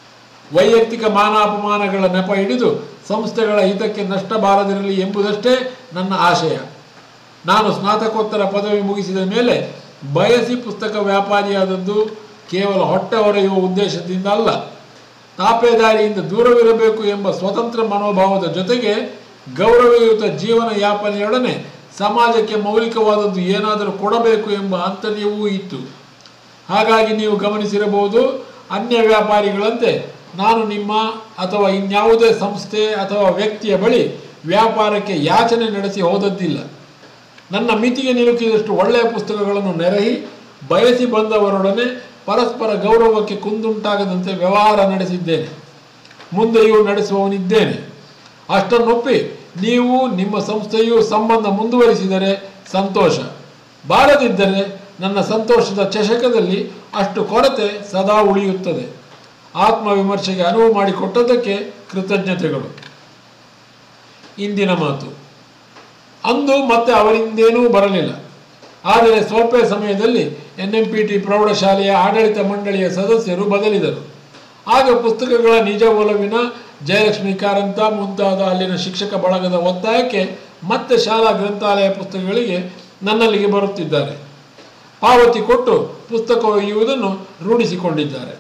ವೈಯಕ್ತಿಕ ಮಾನಾಪಮಾನಗಳ ನೆಪ ಹಿಡಿದು ಸಂಸ್ಥೆಗಳ ಹಿತಕ್ಕೆ ನಷ್ಟ ಬಾರದಿರಲಿ ಎಂಬುದಷ್ಟೇ ನನ್ನ ಆಶಯ ನಾನು ಸ್ನಾತಕೋತ್ತರ ಪದವಿ ಮುಗಿಸಿದ ಮೇಲೆ ಬಯಸಿ ಪುಸ್ತಕ ವ್ಯಾಪಾರಿಯಾದದ್ದು ಕೇವಲ ಹೊಟ್ಟೆ ಹೊರೆಯುವ ಉದ್ದೇಶದಿಂದ ಅಲ್ಲ ತಾಪೇದಾರಿಯಿಂದ ದೂರವಿರಬೇಕು ಎಂಬ ಸ್ವತಂತ್ರ ಮನೋಭಾವದ ಜೊತೆಗೆ ಗೌರವಯುತ ಜೀವನ ಯಾಪನೆಯೊಡನೆ ಸಮಾಜಕ್ಕೆ ಮೌಲಿಕವಾದದ್ದು ಏನಾದರೂ ಕೊಡಬೇಕು ಎಂಬ ಆಂತರ್ಯವೂ ಇತ್ತು ಹಾಗಾಗಿ ನೀವು ಗಮನಿಸಿರಬಹುದು ಅನ್ಯ ವ್ಯಾಪಾರಿಗಳಂತೆ ನಾನು ನಿಮ್ಮ ಅಥವಾ ಇನ್ಯಾವುದೇ ಸಂಸ್ಥೆ ಅಥವಾ ವ್ಯಕ್ತಿಯ ಬಳಿ ವ್ಯಾಪಾರಕ್ಕೆ ಯಾಚನೆ ನಡೆಸಿ ಹೋದದ್ದಿಲ್ಲ ನನ್ನ ಮಿತಿಗೆ ನಿಲುಕಿದಷ್ಟು ಒಳ್ಳೆಯ ಪುಸ್ತಕಗಳನ್ನು ನೆರಹಿ ಬಯಸಿ ಬಂದವರೊಡನೆ ಪರಸ್ಪರ ಗೌರವಕ್ಕೆ ಕುಂದುಂಟಾಗದಂತೆ ವ್ಯವಹಾರ ನಡೆಸಿದ್ದೇನೆ ಮುಂದೆಯೂ ನಡೆಸುವವನಿದ್ದೇನೆ ಅಷ್ಟನ್ನೊಪ್ಪಿ ನೀವು ನಿಮ್ಮ ಸಂಸ್ಥೆಯು ಸಂಬಂಧ ಮುಂದುವರಿಸಿದರೆ ಸಂತೋಷ ಬಾರದಿದ್ದರೆ ನನ್ನ ಸಂತೋಷದ ಚಷಕದಲ್ಲಿ ಅಷ್ಟು ಕೊರತೆ ಸದಾ ಉಳಿಯುತ್ತದೆ ಆತ್ಮವಿಮರ್ಶೆಗೆ ಅನುವು ಮಾಡಿಕೊಟ್ಟದ್ದಕ್ಕೆ ಕೃತಜ್ಞತೆಗಳು ಇಂದಿನ ಮಾತು ಅಂದು ಮತ್ತೆ ಅವರಿಂದೇನೂ ಬರಲಿಲ್ಲ ಆದರೆ ಸ್ವಲ್ಪ ಸಮಯದಲ್ಲಿ ಎನ್ ಎಂ ಪಿ ಟಿ ಪ್ರೌಢಶಾಲೆಯ ಆಡಳಿತ ಮಂಡಳಿಯ ಸದಸ್ಯರು ಬದಲಿದರು ಆಗ ಪುಸ್ತಕಗಳ ನಿಜ ಒಲವಿನ ಜಯಲಕ್ಷ್ಮಿ ಕಾರಂತ ಮುಂತಾದ ಅಲ್ಲಿನ ಶಿಕ್ಷಕ ಬಳಗದ ಒತ್ತಾಯಕ್ಕೆ ಮತ್ತೆ ಶಾಲಾ ಗ್ರಂಥಾಲಯ ಪುಸ್ತಕಗಳಿಗೆ ನನ್ನಲ್ಲಿಗೆ ಬರುತ್ತಿದ್ದಾರೆ ಪಾವತಿ ಕೊಟ್ಟು ಪುಸ್ತಕ ಒಯ್ಯುವುದನ್ನು ರೂಢಿಸಿಕೊಂಡಿದ್ದಾರೆ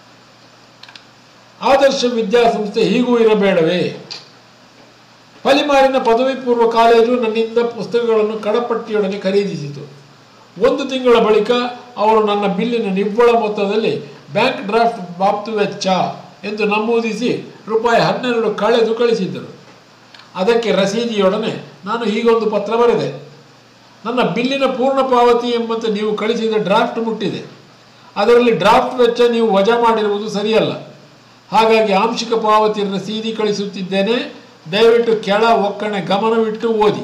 ಆದರ್ಶ ವಿದ್ಯಾಸಂಸ್ಥೆ ಹೀಗೂ ಇರಬೇಡವೇ ಪಲಿಮಾರಿನ ಪದವಿ ಪೂರ್ವ ಕಾಲೇಜು ನನ್ನಿಂದ ಪುಸ್ತಕಗಳನ್ನು ಕಡಪಟ್ಟಿಯೊಡನೆ ಖರೀದಿಸಿತು ಒಂದು ತಿಂಗಳ ಬಳಿಕ ಅವರು ನನ್ನ ಬಿಲ್ಲಿನ ನಿವ್ವಳ ಮೊತ್ತದಲ್ಲಿ ಬ್ಯಾಂಕ್ ಡ್ರಾಫ್ಟ್ ಬಾಬ್ತು ವೆಚ್ಚ ಎಂದು ನಮೂದಿಸಿ ರೂಪಾಯಿ ಹನ್ನೆರಡು ಕಳೆದು ಕಳಿಸಿದ್ದರು ಅದಕ್ಕೆ ರಸೀದಿಯೊಡನೆ ನಾನು ಹೀಗೊಂದು ಪತ್ರ ಬರೆದೆ ನನ್ನ ಬಿಲ್ಲಿನ ಪೂರ್ಣ ಪಾವತಿ ಎಂಬಂತೆ ನೀವು ಕಳಿಸಿದ ಡ್ರಾಫ್ಟ್ ಮುಟ್ಟಿದೆ ಅದರಲ್ಲಿ ಡ್ರಾಫ್ಟ್ ವೆಚ್ಚ ನೀವು ವಜಾ ಮಾಡಿರುವುದು ಸರಿಯಲ್ಲ ಹಾಗಾಗಿ ಆಂಶಿಕ ಪಾವತಿ ರಸೀದಿ ಕಳಿಸುತ್ತಿದ್ದೇನೆ ದಯವಿಟ್ಟು ಕೆಳ ಒಕ್ಕಣೆ ಗಮನವಿಟ್ಟು ಓದಿ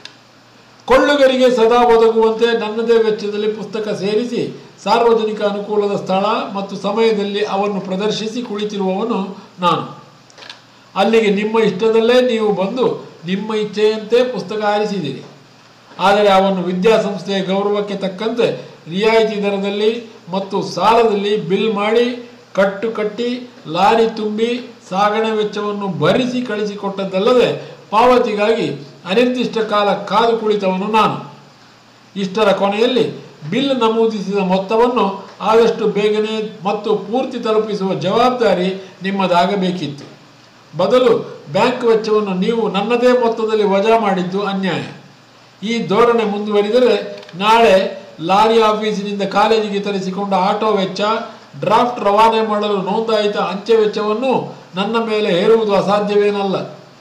ಕೊಳ್ಳುಗರಿಗೆ ಸದಾ ಒದಗುವಂತೆ ನನ್ನದೇ ವೆಚ್ಚದಲ್ಲಿ ಪುಸ್ತಕ ಸೇರಿಸಿ ಸಾರ್ವಜನಿಕ ಅನುಕೂಲದ ಸ್ಥಳ ಮತ್ತು ಸಮಯದಲ್ಲಿ ಅವನ್ನು ಪ್ರದರ್ಶಿಸಿ ಕುಳಿತಿರುವವನು ನಾನು ಅಲ್ಲಿಗೆ ನಿಮ್ಮ ಇಷ್ಟದಲ್ಲೇ ನೀವು ಬಂದು ನಿಮ್ಮ ಇಚ್ಛೆಯಂತೆ ಪುಸ್ತಕ ಆರಿಸಿದಿರಿ ಆದರೆ ಅವನ್ನು ವಿದ್ಯಾಸಂಸ್ಥೆಯ ಗೌರವಕ್ಕೆ ತಕ್ಕಂತೆ ರಿಯಾಯಿತಿ ದರದಲ್ಲಿ ಮತ್ತು ಸಾಲದಲ್ಲಿ ಬಿಲ್ ಮಾಡಿ ಕಟ್ಟು ಕಟ್ಟಿ ಲಾರಿ ತುಂಬಿ ಸಾಗಣೆ ವೆಚ್ಚವನ್ನು ಭರಿಸಿ ಕಳಿಸಿಕೊಟ್ಟದ್ದಲ್ಲದೆ ಪಾವತಿಗಾಗಿ ಅನಿರ್ದಿಷ್ಟ ಕಾಲ ಕಾದು ಕುಳಿತವನು ನಾನು ಇಷ್ಟರ ಕೊನೆಯಲ್ಲಿ ಬಿಲ್ ನಮೂದಿಸಿದ ಮೊತ್ತವನ್ನು ಆದಷ್ಟು ಬೇಗನೆ ಮತ್ತು ಪೂರ್ತಿ ತಲುಪಿಸುವ ಜವಾಬ್ದಾರಿ ನಿಮ್ಮದಾಗಬೇಕಿತ್ತು ಬದಲು ಬ್ಯಾಂಕ್ ವೆಚ್ಚವನ್ನು ನೀವು ನನ್ನದೇ ಮೊತ್ತದಲ್ಲಿ ವಜಾ ಮಾಡಿದ್ದು ಅನ್ಯಾಯ ಈ ಧೋರಣೆ ಮುಂದುವರಿದರೆ ನಾಳೆ ಲಾರಿ ಆಫೀಸಿನಿಂದ ಕಾಲೇಜಿಗೆ ತರಿಸಿಕೊಂಡ ಆಟೋ ವೆಚ್ಚ ಡ್ರಾಫ್ಟ್ ರವಾನೆ ಮಾಡಲು ನೋಂದಾಯಿತ ಅಂಚೆ ವೆಚ್ಚವನ್ನು ನನ್ನ ಮೇಲೆ ಹೇರುವುದು ಅಸಾಧ್ಯವೇನಲ್ಲ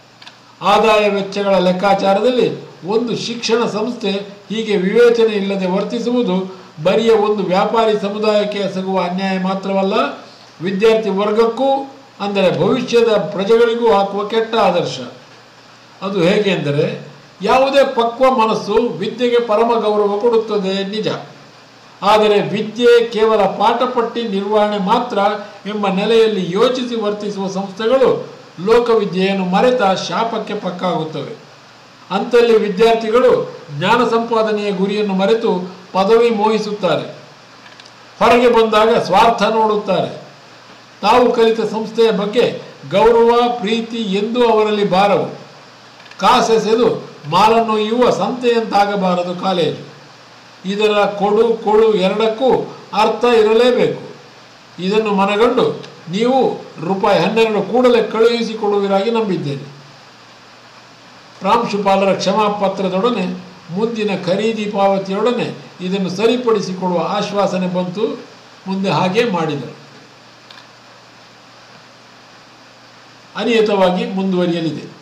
ಆದಾಯ ವೆಚ್ಚಗಳ ಲೆಕ್ಕಾಚಾರದಲ್ಲಿ ಒಂದು ಶಿಕ್ಷಣ ಸಂಸ್ಥೆ ಹೀಗೆ ವಿವೇಚನೆ ಇಲ್ಲದೆ ವರ್ತಿಸುವುದು ಬರಿಯ ಒಂದು ವ್ಯಾಪಾರಿ ಸಮುದಾಯಕ್ಕೆ ಎಸಗುವ ಅನ್ಯಾಯ ಮಾತ್ರವಲ್ಲ ವಿದ್ಯಾರ್ಥಿ ವರ್ಗಕ್ಕೂ ಅಂದರೆ ಭವಿಷ್ಯದ ಪ್ರಜೆಗಳಿಗೂ ಹಾಕುವ ಕೆಟ್ಟ ಆದರ್ಶ ಅದು ಹೇಗೆ ಎಂದರೆ ಯಾವುದೇ ಪಕ್ವ ಮನಸ್ಸು ವಿದ್ಯೆಗೆ ಪರಮ ಗೌರವ ಕೊಡುತ್ತದೆ ನಿಜ ಆದರೆ ವಿದ್ಯೆ ಕೇವಲ ಪಾಠಪಟ್ಟಿ ನಿರ್ವಹಣೆ ಮಾತ್ರ ಎಂಬ ನೆಲೆಯಲ್ಲಿ ಯೋಚಿಸಿ ವರ್ತಿಸುವ ಸಂಸ್ಥೆಗಳು ಲೋಕವಿದ್ಯೆಯನ್ನು ಮರೆತ ಶಾಪಕ್ಕೆ ಪಕ್ಕಾಗುತ್ತವೆ ಅಂತಲ್ಲಿ ವಿದ್ಯಾರ್ಥಿಗಳು ಜ್ಞಾನ ಸಂಪಾದನೆಯ ಗುರಿಯನ್ನು ಮರೆತು ಪದವಿ ಮೋಹಿಸುತ್ತಾರೆ ಹೊರಗೆ ಬಂದಾಗ ಸ್ವಾರ್ಥ ನೋಡುತ್ತಾರೆ ತಾವು ಕಲಿತ ಸಂಸ್ಥೆಯ ಬಗ್ಗೆ ಗೌರವ ಪ್ರೀತಿ ಎಂದೂ ಅವರಲ್ಲಿ ಬಾರವು ಕಾಸೆಸೆದು ಮಾಲನ್ನು ಇರುವ ಸಂತೆಯಂತಾಗಬಾರದು ಕಾಲೇಜು ಇದರ ಕೊಡು ಕೊಡು ಎರಡಕ್ಕೂ ಅರ್ಥ ಇರಲೇಬೇಕು ಇದನ್ನು ಮನಗಂಡು ನೀವು ರೂಪಾಯಿ ಹನ್ನೆರಡು ಕೂಡಲೇ ಕಳುಹಿಸಿಕೊಡುವಿರಾಗಿ ನಂಬಿದ್ದೇನೆ ಪ್ರಾಂಶುಪಾಲರ ಕ್ಷಮಾಪತ್ರದೊಡನೆ ಮುಂದಿನ ಖರೀದಿ ಪಾವತಿಯೊಡನೆ ಇದನ್ನು ಸರಿಪಡಿಸಿಕೊಡುವ ಆಶ್ವಾಸನೆ ಬಂತು ಮುಂದೆ ಹಾಗೆ ಮಾಡಿದರು ಅನಿಯತವಾಗಿ ಮುಂದುವರಿಯಲಿದೆ